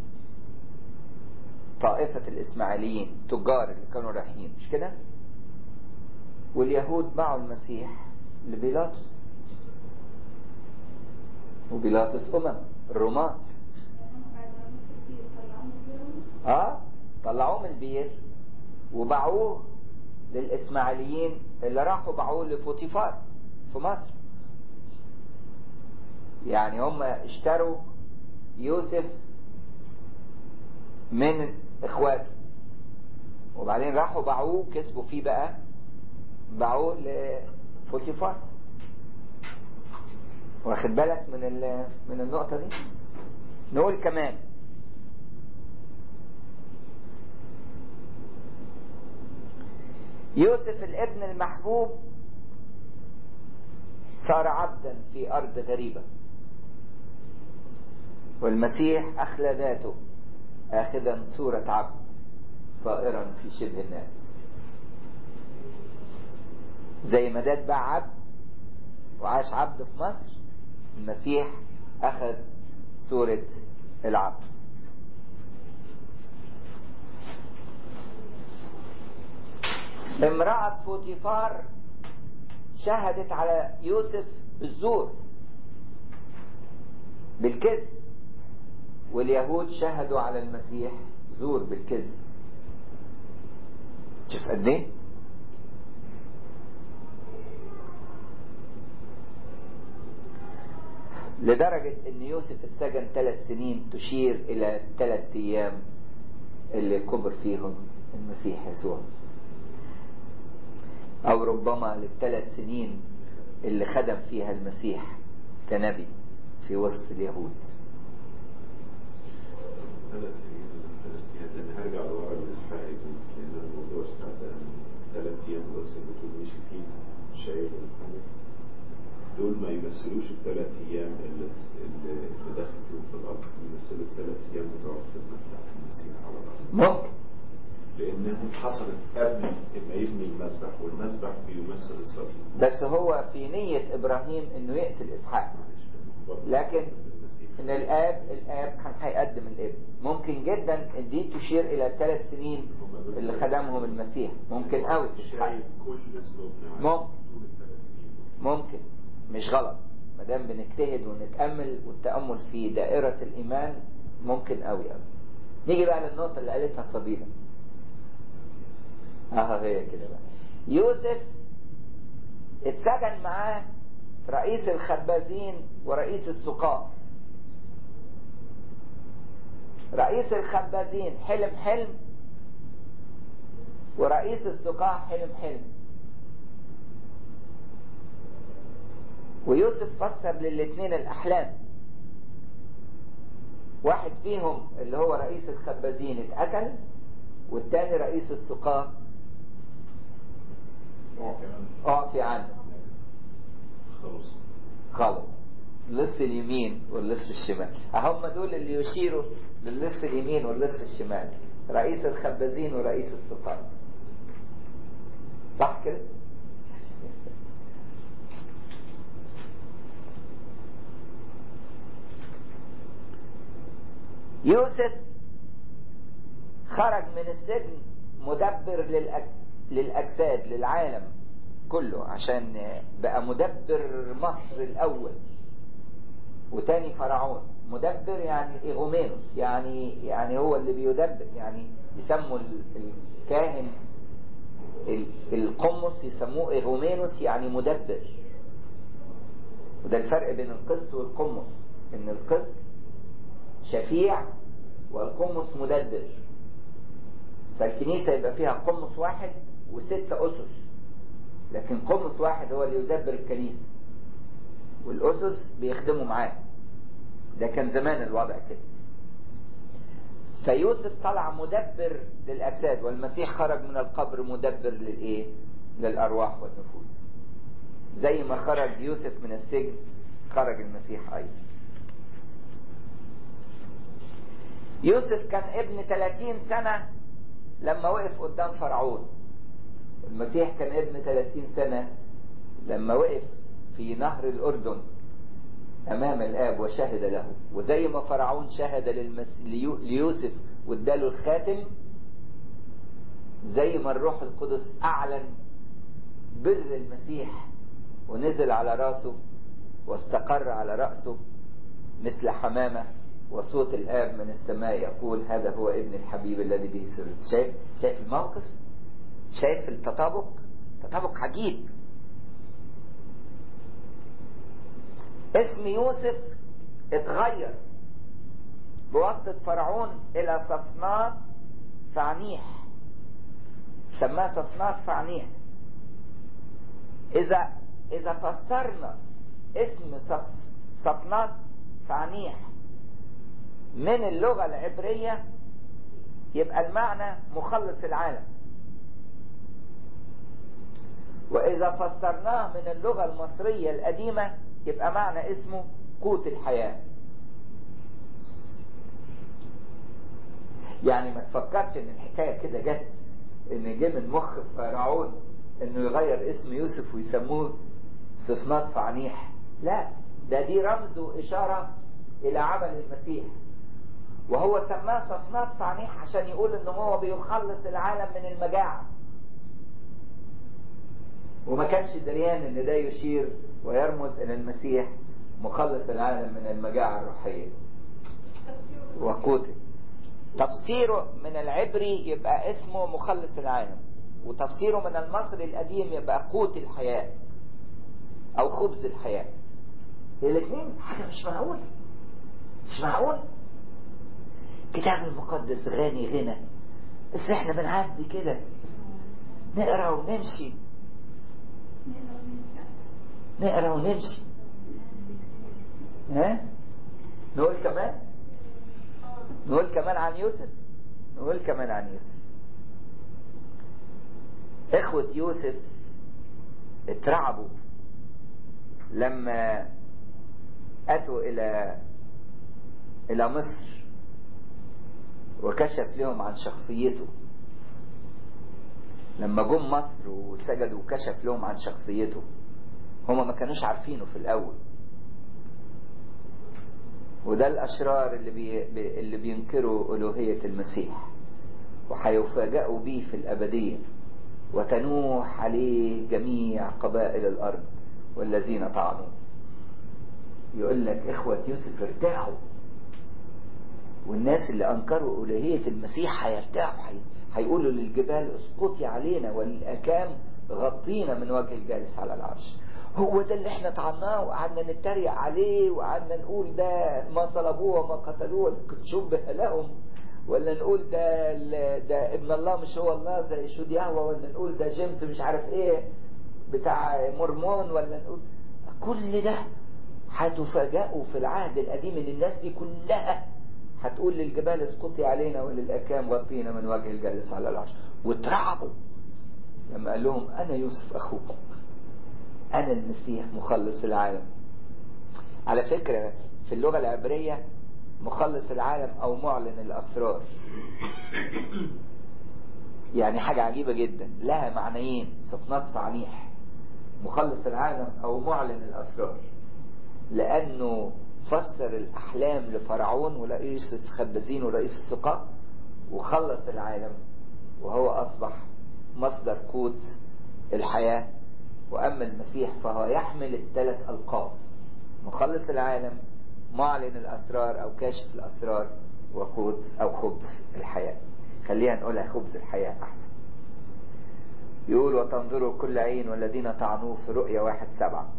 طائفة الإسماعيليين تجار اللي كانوا رايحين مش كده؟ واليهود باعوا المسيح لبيلاطس وبيلاطس أمم الرومان بعد ما مسك فيه طلعوه فيهم اه طلعوه من البير وباعوه للإسماعيليين اللي راحوا باعوه لفوتيفار في مصر يعني هم اشتروا يوسف من اخواته وبعدين راحوا باعوه كسبوا فيه بقى باعوه لفوتيفار واخد بالك من ال- من النقطة دي نقول كمان يوسف الابن المحبوب صار عبدا في أرض غريبة والمسيح أخلى ذاته آخذا صورة عبد صائرا في شبه الناس زي ما ده اتباع عبد وعاش عبد في مصر المسيح أخذ صورة العبد امرأة فوتيفار شهدت على يوسف بالزور بالكذب واليهود شهدوا على المسيح زور بالكذب شوف قد ايه لدرجة ان يوسف اتسجن ثلاث سنين تشير الى ثلاث ايام اللي كبر فيهم المسيح يسوع او ربما للثلاث سنين اللي خدم فيها المسيح كنبي في وسط اليهود ثلاث سنين يعني هرجع لورا الاسحاق لان الموضوع استعدى ثلاث ايام بس بتقول مشي فيه شايل الحاجه دول ما يمثلوش الثلاث ايام اللي اللي اللي دخل فيهم في الارض يمثلوا الثلاث ايام بتوع الخدمه بتاعت المسيح على الارض ممكن لانهم حصلت قبل ما يبني المسبح والمسبح بيمثل الصليب بس هو في نية ابراهيم انه يقتل اسحاق لكن ان الاب الاب كان هيقدم الابن ممكن جدا ان دي تشير الى الثلاث سنين اللي خدمهم المسيح ممكن قوي تسحق شايف كل اسلوبنا على ممكن. طول الثلاث سنين ممكن مش غلط ما دام بنجتهد ونتامل والتامل في دائره الايمان ممكن قوي قوي نيجي بقى للنقطه اللي قالتها فضيله اه هي كده بقى يوسف اتسجن معاه رئيس الخبازين ورئيس السقاء رئيس الخبازين حلم حلم ورئيس السقاء حلم حلم ويوسف فسر للاثنين الأحلام واحد فيهم اللي هو رئيس الخبازين اتقتل والتاني رئيس السقاء أعفي عنه خلاص خالص اللص اليمين واللص الشمال هم دول اللي يشيروا للص اليمين واللص الشمال رئيس الخبازين ورئيس السقاء صح كده يوسف خرج من السجن مدبر للأج... للأجساد للعالم كله عشان بقى مدبر مصر الأول وتاني فرعون مدبر يعني إيغومينوس يعني يعني هو اللي بيدبر يعني يسموا ال- الكاهن ال- القمص يسموه إيغومينوس يعني مدبر وده الفرق بين القس والقمص إن القس شفيع والقمص مدبر فالكنيسة يبقى فيها قمص واحد وست أسس لكن قمص واحد هو اللي يدبر الكنيسة والأسس بيخدموا معاه ده كان زمان الوضع كده فيوسف طلع مدبر للأجساد والمسيح خرج من القبر مدبر للإيه؟ للأرواح والنفوس زي ما خرج يوسف من السجن خرج المسيح أيضا يوسف كان ابن 30 سنة لما وقف قدام فرعون المسيح كان ابن 30 سنة لما وقف في نهر الأردن أمام الآب وشهد له وزي ما فرعون شهد للمس... ليو... ليوسف واداله الخاتم زي ما الروح القدس أعلن بر المسيح ونزل على راسه واستقر على رأسه مثل حمامة وصوت الآب من السماء يقول هذا هو ابن الحبيب الذي به سررت شايف شايف الموقف شايف التطابق تطابق عجيب اسم يوسف اتغير بواسطة فرعون إلى صفنات فعنيح سماه صفنات فعنيح إذا إذا فسرنا اسم صف صفنات فعنيح من اللغة العبرية يبقى المعنى مخلص العالم وإذا فسرناه من اللغة المصرية القديمة يبقى معنى اسمه قوت الحياة يعني ما تفكرش ان الحكاية كده جت ان جه من مخ فرعون انه يغير اسم يوسف ويسموه صفنات فعنيح لا ده دي رمز واشارة الى عمل المسيح وهو سماه صفنات فعنيح عشان يقول ان هو بيخلص العالم من المجاعة وما كانش دريان ان ده يشير ويرمز الى المسيح مخلص العالم من المجاعة الروحية وقوته تفسيره من العبري يبقى اسمه مخلص العالم وتفسيره من المصري القديم يبقى قوت الحياة او خبز الحياة الاثنين حاجة مش معقول مش معقول كتاب المقدس غني غنى بس احنا بنعدي كده نقرا ونمشي نقرا ونمشي ها نقول كمان نقول كمان عن يوسف نقول كمان عن يوسف اخوة يوسف اترعبوا لما اتوا الى الى مصر وكشف لهم عن شخصيته لما جم مصر وسجدوا وكشف لهم عن شخصيته هما ما كانوش عارفينه في الاول وده الاشرار اللي بي اللي بينكروا الوهيه المسيح وهيفاجئوا بيه في الابديه وتنوح عليه جميع قبائل الارض والذين طعنوا يقول لك اخوه يوسف ارتاعوا والناس اللي انكروا الوهيه المسيح هيرتاعوا هيقولوا للجبال اسقطي علينا وللاكام غطينا من وجه الجالس على العرش هو ده اللي احنا طعناه وقعدنا نتريق عليه وقعدنا نقول ده ما صلبوه وما قتلوه شبه لهم ولا نقول ده ده ابن الله مش هو الله زي شود يهوى ولا نقول ده جيمس مش عارف ايه بتاع مرمون ولا نقول كل ده هتفاجئوا في العهد القديم ان الناس دي كلها هتقول للجبال اسقطي علينا وللاكام غطينا من وجه الجالس على العرش واترعبوا لما قال لهم انا يوسف اخوكم أنا المسيح مخلص العالم على فكرة في اللغة العبرية مخلص العالم أو معلن الأسرار يعني حاجة عجيبة جدا لها معنيين صفنات صعنيح مخلص العالم أو معلن الأسرار لأنه فسر الأحلام لفرعون ورئيس الخبازين ورئيس السقاء وخلص العالم وهو أصبح مصدر قوت الحياة وأما المسيح فهو يحمل الثلاث ألقاب مخلص العالم معلن الأسرار أو كاشف الأسرار وقوت أو خبز الحياة خلينا نقولها خبز الحياة أحسن يقول وتنظروا كل عين والذين طعنوه في رؤيا واحد سبعة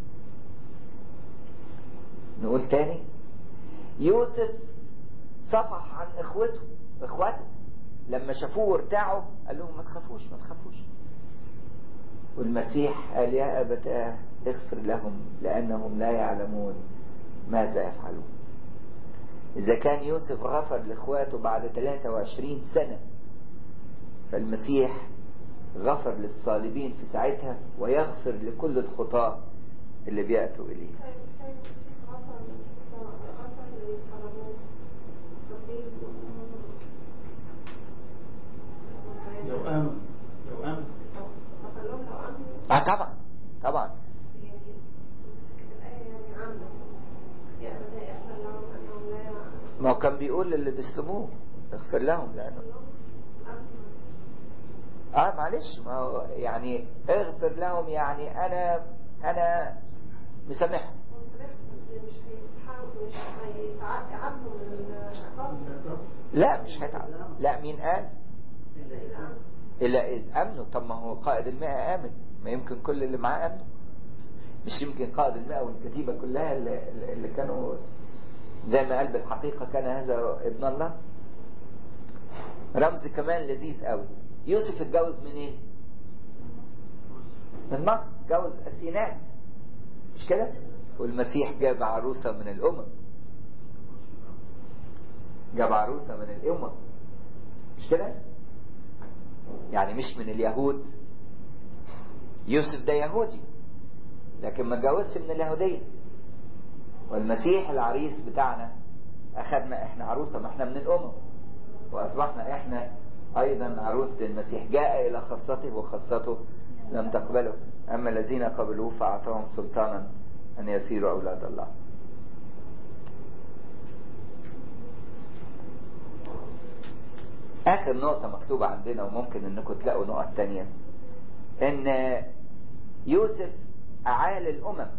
نقول تاني يوسف صفح عن اخوته اخواته لما شافوه وارتاعوا قال لهم ما تخافوش ما تخافوش والمسيح قال يا أبتاه اغفر لهم لأنهم لا يعلمون ماذا يفعلون إذا كان يوسف غفر لإخواته بعد 23 سنة فالمسيح غفر للصالبين في ساعتها ويغفر لكل الخطاة اللي بيأتوا إليه لو آمن لو آمن اه طبعا طبعا ما هو كان بيقول للي بيسلموه اغفر لهم لانه اه معلش ما هو يعني اغفر لهم يعني انا انا مسامحهم لا مش هيتعب لا مين قال إلا إذ أمنوا طب ما هو قائد المئة آمن ما يمكن كل اللي معاه أمنوا مش يمكن قائد المئة والكتيبة كلها اللي, اللي كانوا زي ما قال بالحقيقة كان هذا ابن الله رمز كمان لذيذ قوي يوسف اتجوز منين إيه؟ من مصر اتجوز أسينات مش كده والمسيح جاب عروسة من الأمم جاب عروسة من الأمم مش كده يعني مش من اليهود يوسف ده يهودي لكن ما اتجوزش من اليهودية والمسيح العريس بتاعنا أخذنا إحنا عروسة ما إحنا من الأمم وأصبحنا إحنا أيضا عروسة المسيح جاء إلى خاصته وخاصته لم تقبله أما الذين قبلوه فأعطاهم سلطانا أن يصيروا أولاد الله آخر نقطة مكتوبة عندنا وممكن أنكم تلاقوا نقط تانية إن يوسف أعال الأمم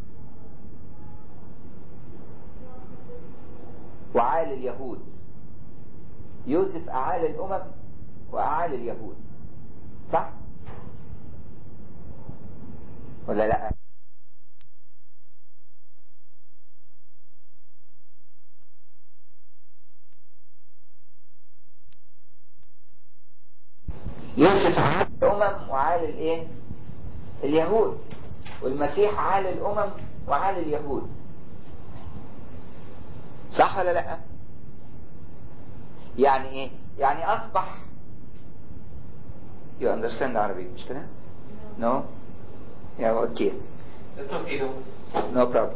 وعال اليهود يوسف أعال الأمم وأعال اليهود صح؟ ولا لا؟ يوسف عال الأمم وعال الإيه؟ اليهود والمسيح عال الأمم وعال اليهود صح ولا لا؟ يعني إيه؟ يعني أصبح You understand عربي مش كده؟ No? Yeah, okay. That's okay though. No problem.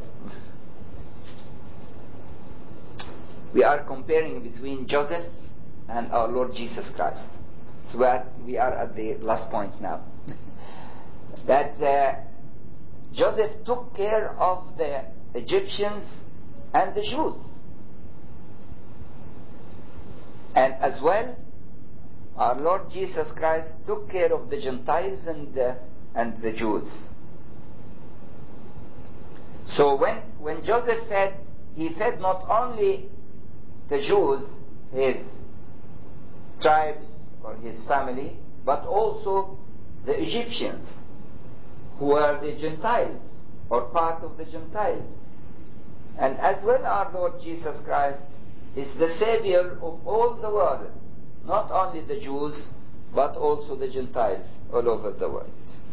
We are comparing between Joseph and our Lord Jesus Christ. So we are, we are at the last point now. that uh, Joseph took care of the Egyptians and the Jews. And as well, our Lord Jesus Christ took care of the Gentiles and the, and the Jews. So when, when Joseph fed, he fed not only the Jews, his tribes or his family, but also the Egyptians, who were the Gentiles or part of the Gentiles. And as well, our Lord Jesus Christ is the Savior of all the world, not only the Jews, but also the Gentiles all over the world.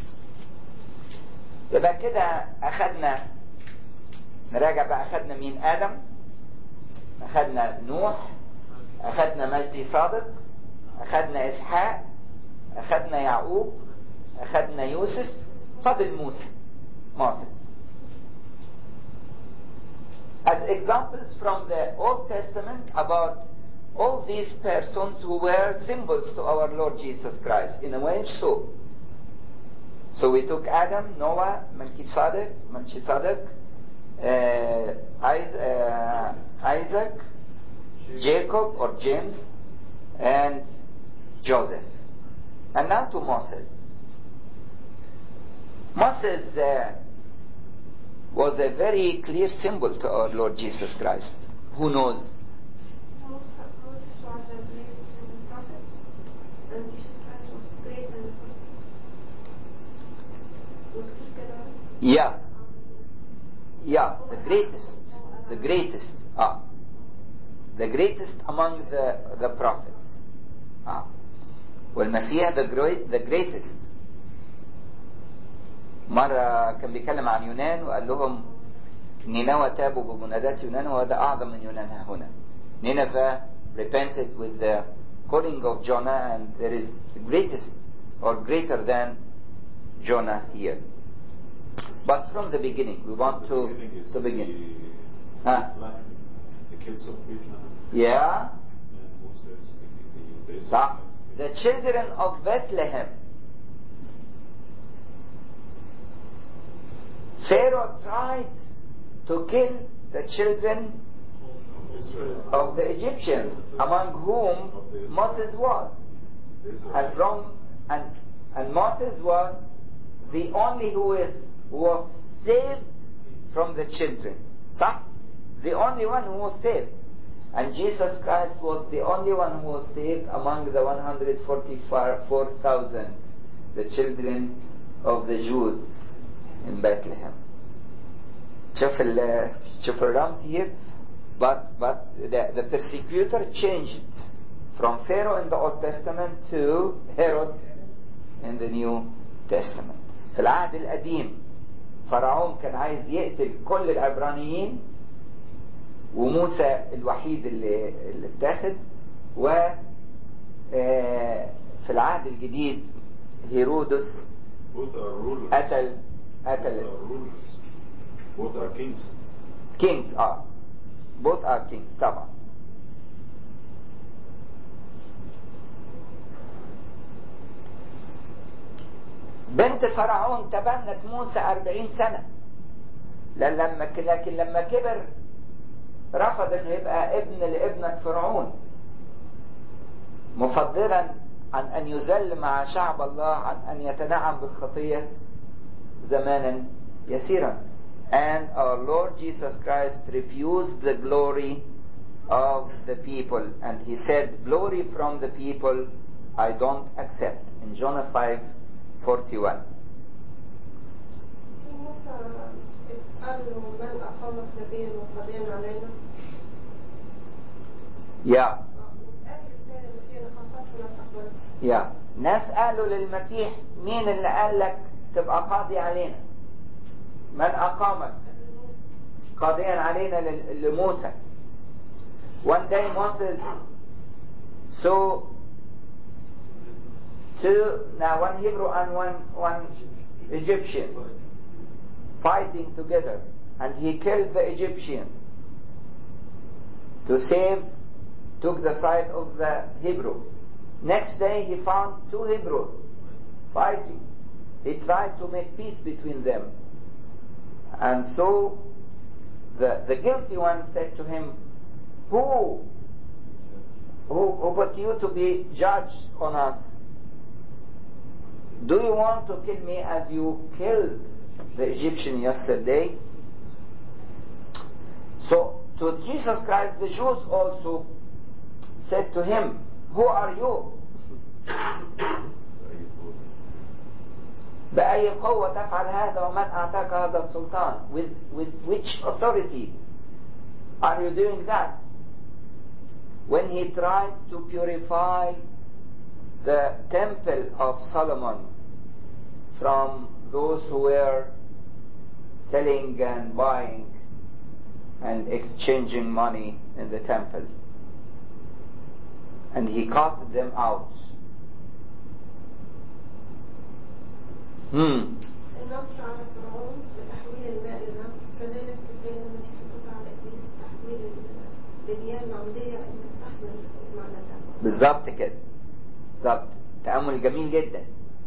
يبقى كده أخذنا نراجع بقى أخذنا مين آدم أخذنا نوح أخذنا مجدي صادق أخذنا إسحاق أخذنا يعقوب أخذنا يوسف فضل موسى Moses as examples from the Old Testament about all these persons who were symbols to our Lord Jesus Christ in a way so so we took Adam, Noah, Melchizedek, Melchizedek uh, Isaac, Jacob or James, and Joseph. And now to Moses. Moses uh, was a very clear symbol to our Lord Jesus Christ. Who knows? Moses was a great prophet, and Jesus Christ was great and Yeah. Yeah, the greatest. The greatest. Ah. The greatest among the, the prophets. Ah. والمسيح the, great, the greatest. مرة كان بيتكلم عن يونان وقال لهم نينوى تابوا بمنادات يونان وهذا أعظم من يونان ها هنا. Nineveh repented with the calling of Jonah and there is the greatest or greater than Jonah here. But from the beginning, we want to, beginning is to begin. The, Huh? Bethlehem, the kids of Bethlehem. Yeah? And Moses, the, the, the صح. The children of Bethlehem. Pharaoh tried to kill the children of the Egyptians, among whom Moses was. And from and and Moses was the only who is, was saved from the children. صح? The only one who was saved. And Jesus Christ was the only one who was saved among the 144,000, the children of the Jews in Bethlehem. شوف ال شوف الرمز here but but the, the persecutor changed from Pharaoh in the Old Testament to Herod in the New Testament في العهد القديم فرعون كان عايز يقتل كل العبرانيين وموسى الوحيد اللي اللي اتاخد و آه، في العهد الجديد هيرودس Both are rulers. قتل Both قتل are rulers. Both are kings. كينج اه both are king طبعا بنت فرعون تبنت موسى أربعين سنة لما لكن لما كبر رفض انه يبقى ابن لابنة فرعون مفضلا عن ان يذل مع شعب الله عن ان يتنعم بالخطية زمانا يسيرا and our Lord Jesus Christ refused the glory of the people and he said glory from the people I don't accept in John 5 41 موسى قال له من أقامك نبيا وقضيا علينا يا وقال الثاني التي خاصته لا تقبل يا ناس قالوا للمسيح مين اللي قال لك تبقى قاضي علينا من أقامك قاضيا علينا ل- لموسى one day Moses saw two now one Hebrew and one one Egyptian fighting together and he killed the Egyptian to save took the side of the Hebrew next day he found two Hebrews fighting he tried to make peace between them and so the, the guilty one said to him, Who, who, who put you to be judge on us? Do you want to kill me as you killed the Egyptian yesterday? So to Jesus Christ, the Jews also said to him, Who are you? بأي قوة تفعل هذا ومن أعطاك هذا السلطان with, with which authority are you doing that when he tried to purify the temple of Solomon from those who were selling and buying and exchanging money in the temple and he cast them out hmm. النص على فرعون بتحويل الماء لماء كذلك تسير المسيح القطع على إبليس تحويل البنيان العمودية أن تستحمل معنى ذلك بالظبط كده بالظبط تأمل جميل جدا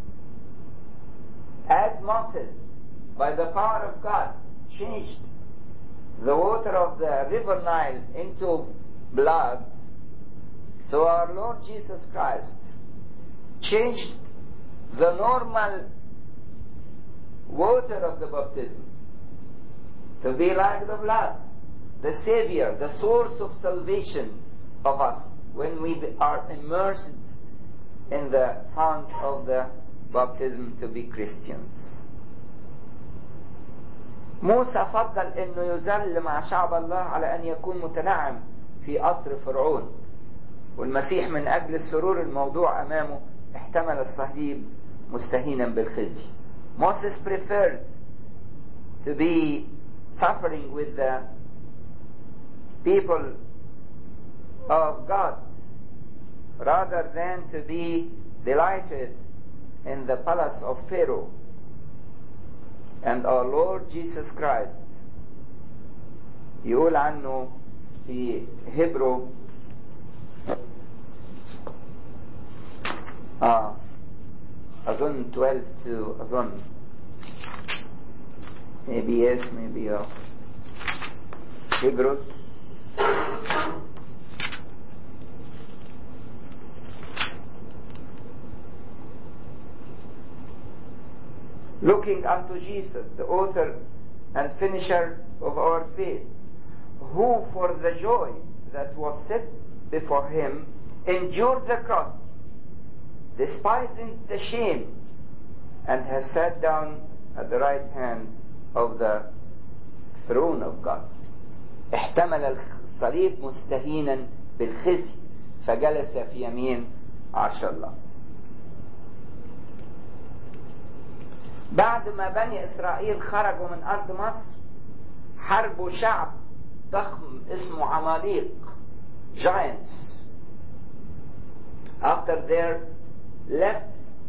as Moses by the power of God changed the water of the river Nile into blood so our Lord Jesus Christ changed the normal water of the baptism to be like the blood the savior the source of salvation of us when we are immersed in the fount of the baptism to be Christians. موسى فضل انه يذل مع شعب الله على ان يكون متنعم في قصر فرعون والمسيح من اجل السرور الموضوع امامه احتمل الصليب مستهينا بالخزي. Moses preferred to be suffering with the people of God rather than to be delighted in the palace of Pharaoh. And our Lord Jesus Christ يقول عنه في هبرو آه أظن 12 to أظن maybe yes maybe uh, Hebrews looking unto Jesus, the author and finisher of our faith, who for the joy that was set before him endured the cross, despising the shame, and has sat down at the right hand of the throne of God. احتمل الصليب مستهينا بالخزي فجلس في يمين عرش الله بعد ما بني إسرائيل خرجوا من أرض مصر حاربوا شعب ضخم اسمه عماليق giants after their left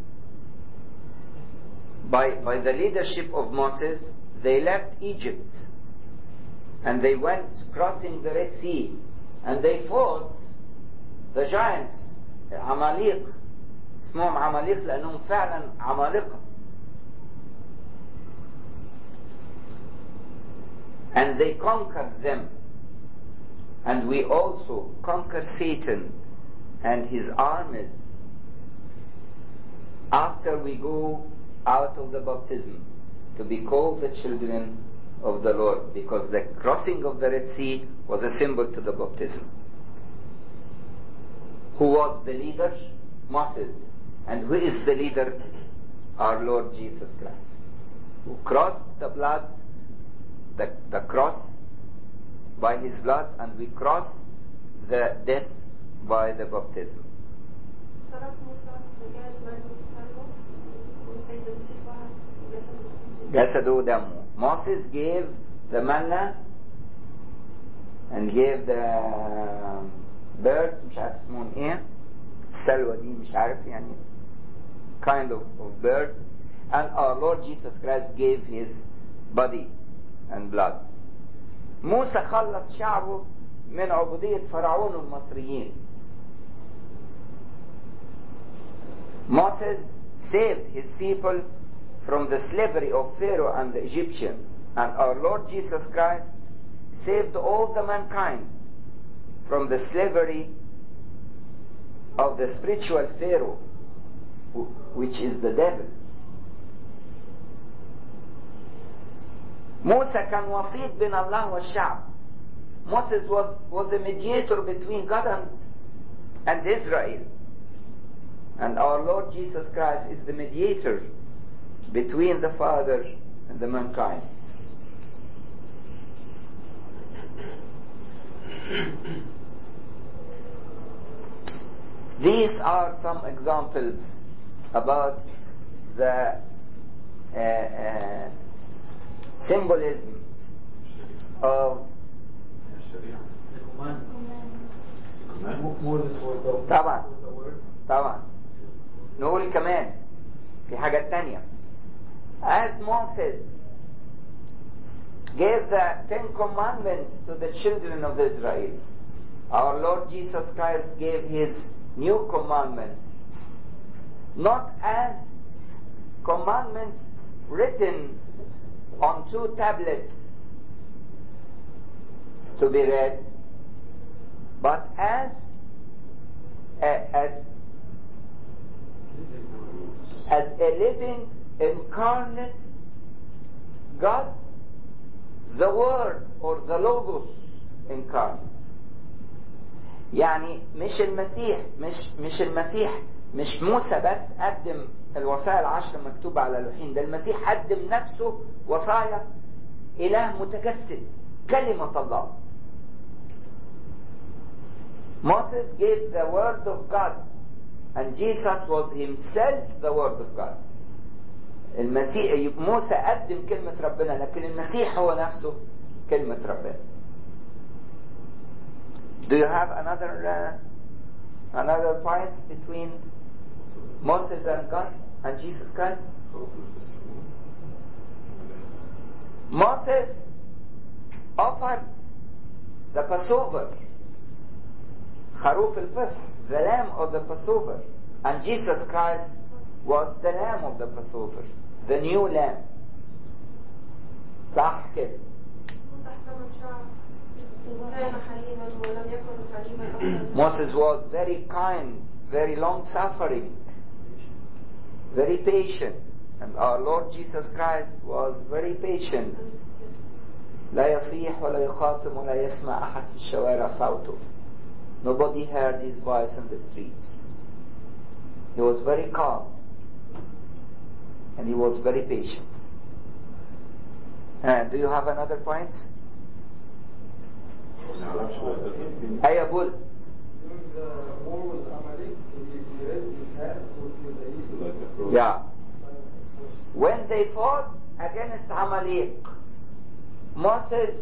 by, by the leadership of Moses they left Egypt and they went crossing the Red Sea and they fought the giants عماليق اسمهم عماليق لأنهم فعلا عمالقة And they conquered them. And we also conquer Satan and his armies after we go out of the baptism to be called the children of the Lord because the crossing of the Red Sea was a symbol to the baptism. Who was the leader? Moses. And who is the leader? Our Lord Jesus Christ. Who crossed the blood, the, the cross by his blood, and we cross the death by the baptism. ترك موسى رجال مجد فرعون والسيد المسيح وعد وجسد جسده ودمه Moses gave the manna and gave the birds مش عارف اسمهم ايه السلوى دي مش عارف يعني kind of, of bird and our Lord Jesus Christ gave his body and blood موسى خلص شعبه من عبودية فرعون المصريين Moses saved his people from the slavery of Pharaoh and the Egyptians. And our Lord Jesus Christ saved all the mankind from the slavery of the spiritual Pharaoh, who- which is the devil. موسى كان وسيط بين الله والشعب. Moses was, was a mediator between God and, and Israel. And our Lord Jesus Christ is the mediator between the Father and the mankind. These are some examples about the uh, uh, symbolism of الشريعة الكمان كمان Moses was the, طبعا. was the word. طبعا نقول كمان في حاجات تانية as Moses gave the Ten Commandments to the children of Israel our Lord Jesus Christ gave his new commandments not as commandments written on two tablets to be read but as a, as as a living incarnate God, the Word or the Logos incarnate. يعني مش المسيح مش مش المسيح مش موسى بس قدم الوصايا العشر مكتوبة على لوحين ده المسيح قدم نفسه وصايا إله متجسد كلمة الله Moses gave the word of God and Jesus was himself the word of God المسيح موسى قدم كلمة ربنا لكن المسيح هو نفسه كلمة ربنا Do you have another uh, another point between Moses and God and Jesus Christ? Moses offered the Passover خروف الفصح the lamb of the Passover and Jesus Christ was the lamb of the Passover the new lamb صح كده موسى احتمل شعب كان حليما ولم يكن حليما أبدا Moses was very kind very long suffering very patient and our Lord Jesus Christ was very patient لا يصيح ولا يخاصم ولا يسمع أحد في الشوارع صوته Nobody heard his voice in the streets. He was very calm and he was very patient. Uh, do you have another point? ما نعرفش بقى ده فين. أي بول During the war with Amalek, he, he raised his hand with, with the east. Like a cross. Yeah. When they fought against Amalek, Moses,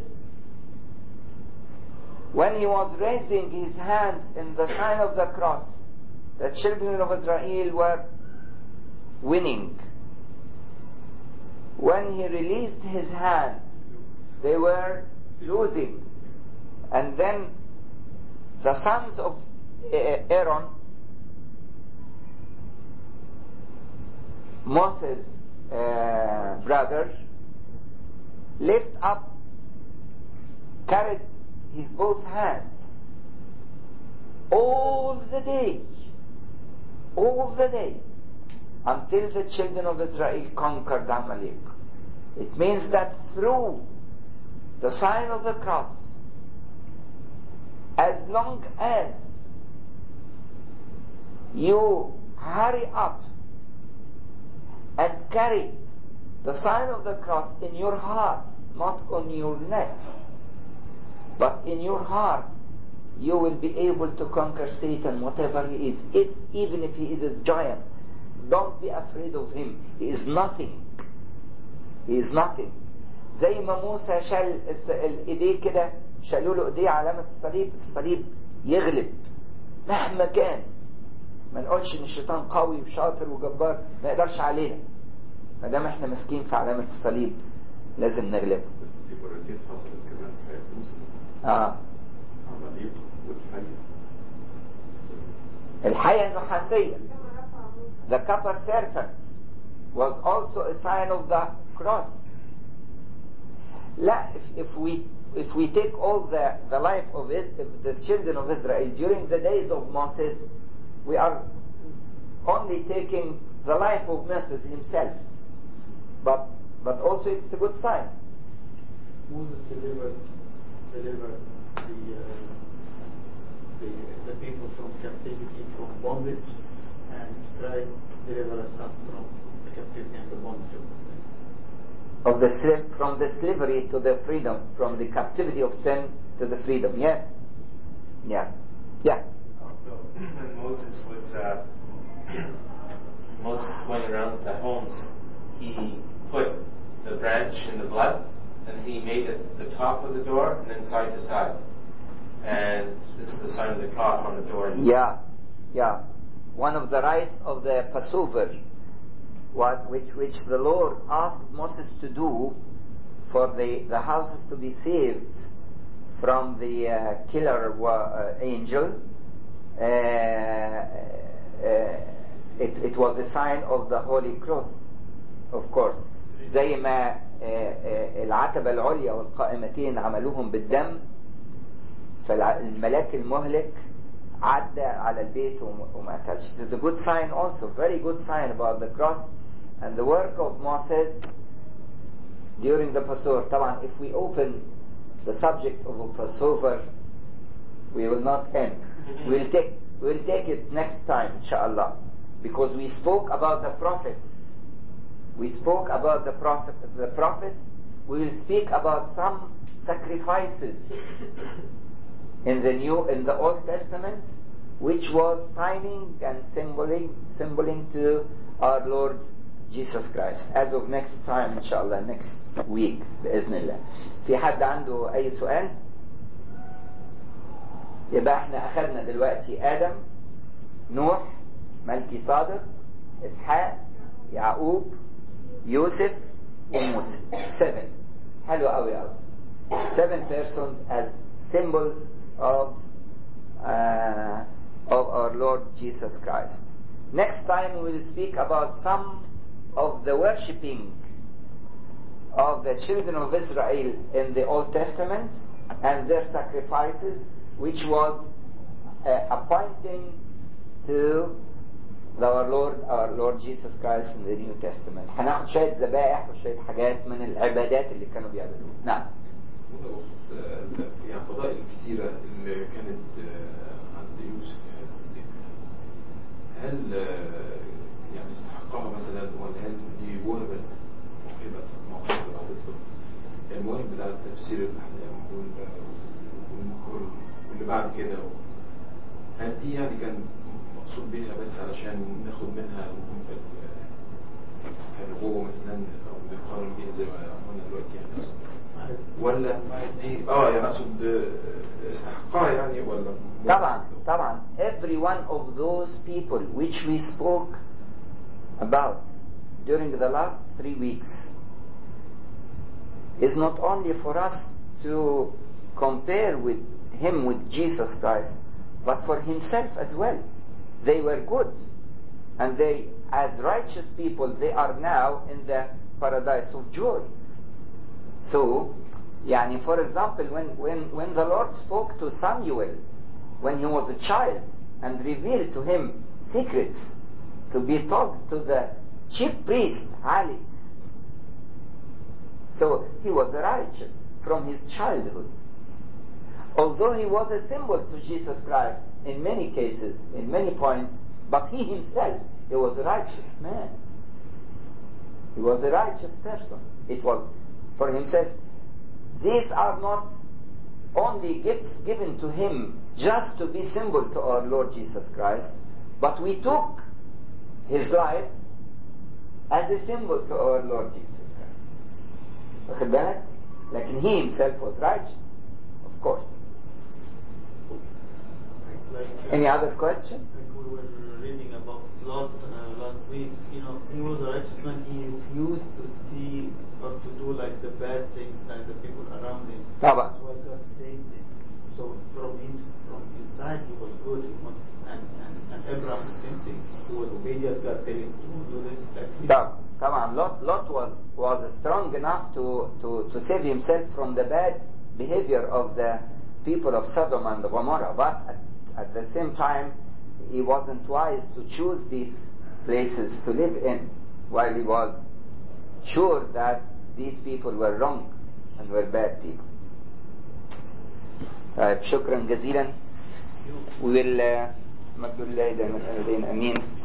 when he was raising his hands in the sign of the cross, the children of Israel were winning. When he released his hand, they were losing. And then the sons of A- Aaron, Moses' uh, brothers, lift up carried his both hands all the day, all the day, until the children of Israel conquered Amalek. It means that through the sign of the cross, as long as you hurry up and carry the sign of the cross in your heart, not on your neck, but in your heart, you will be able to conquer Satan, whatever he is. If, even if he is a giant, don't be afraid of him. He is nothing. He is nothing. زي ما موسى شال الس- ال- ايديه كده شالوا له ايديه علامة الصليب الصليب يغلب مهما كان ما نقولش ان الشيطان قوي وشاطر وجبار ما يقدرش علينا ما دام احنا ماسكين في علامة الصليب لازم نغلبه دي مرتين حصلت كمان في حياة موسى اه عمليق والحية الحية النحاسية the copper serpent was also a sign of the cross لا if, if we if we take all the, the life of it, of the children of Israel during the days of Moses, we are only taking the life of Moses himself. But but also it's a good sign. Moses delivered delivered the, uh, the the people from captivity from bondage and Christ delivered us from the captivity and the bondage of sin. Of the slave from the slavery to the freedom, from the captivity of sin to the freedom. Yeah. Yeah. Yeah. Also, when Moses was uh, Moses going around the homes, he put the branch in the blood, and he made it the top of the door and then side to side. And this is the sign of the cross on the door. Yeah, yeah. One of the rites of the Passover, what, which, which the Lord asked Moses to do for the, the houses to be saved from the uh, killer wa- uh, angel, uh, uh, it, it was a sign of the Holy Cross, of course. زي ما آه، آه، العتبة العليا والقائمتين عملوهم بالدم فالملاك المهلك عدى على البيت وم- وما قتلش. It is a good sign also, very good sign about the cross and the work of Moses during the Passover. طبعا if we open the subject of a Passover, we will not end. We'll take, we'll take it next time, inshallah. Because we spoke about the prophets. We spoke about the prophet, the prophets. We will speak about some sacrifices in the New, in the Old Testament, which was signing and symboling, symboling to our Lord Jesus Christ. As of next time, inshallah, next week, بإذن الله. في حد عنده أي سؤال؟ يبقى احنا أخذنا دلوقتي آدم، نوح، ملكي صادق، إسحاق، يعقوب، يوسف، وموسى. Seven. حلو قوي قوي. Seven persons as symbols of uh, of our Lord Jesus Christ. Next time we will speak about some of the worshipping of the children of Israel in the Old Testament and their sacrifices, which was uh, appointing to our Lord our Lord Jesus Christ in the New Testament. هناخد شوية ذبائح وشوية حاجات من العبادات اللي كانوا بيعملوها. نعم. يعني الفضائل الكثيرة اللي كانت آه، عند يوسف يعني الصديق هل آه، يعني استحقها مثلا ولا هل دي وهبة موهبة موهبة أو بالضبط المهم بتاع تفسير الأحلام وال- وال- واللي بعد كده هل دي يعني كان مقصود بيها بس علشان ناخد منها ال- النبوة مثلا أو نقارن بيها زي ما قلنا دلوقتي يعني ولا دي اه يعني اقصد آه، استحقاقها يعني ولا طبعا طبعا every one of those people which we spoke about during the last three weeks is not only for us to compare with him with Jesus Christ but for himself as well they were good and they as righteous people they are now in the paradise of joy so يعني for example when, when, when the Lord spoke to Samuel when he was a child and revealed to him secrets to be told to the chief priest Ali so he was a righteous from his childhood although he was a symbol to Jesus Christ in many cases in many points but he himself he was a righteous man he was a righteous person it was for himself these are not only gifts given to him just to be symbol to our Lord Jesus Christ, but we took his life as a symbol to our Lord Jesus Christ. واخد بالك؟ لكن he himself was righteous, of course. Like, Any other question? Like we were reading about Lot uh, last week, you know, he was a righteous man. He refused to see or to do like the bad things that the people around him. طبعا. That's why God saved him. So from him, from inside, he was good. He was, and, and, and Abraham, the same thing. He was obedient. God telling him to do this. Like he- طبعا طبعا Lot, Lot was, was strong enough to, to, to save himself from the bad behavior of the people of Sodom and Gomorrah, but at, at the same time, he wasn't wise to choose these places to live in while he was sure that these people were wrong and were bad people. طيب شكرا جزيلا We will uh, مجد الله دائما أبدين أمين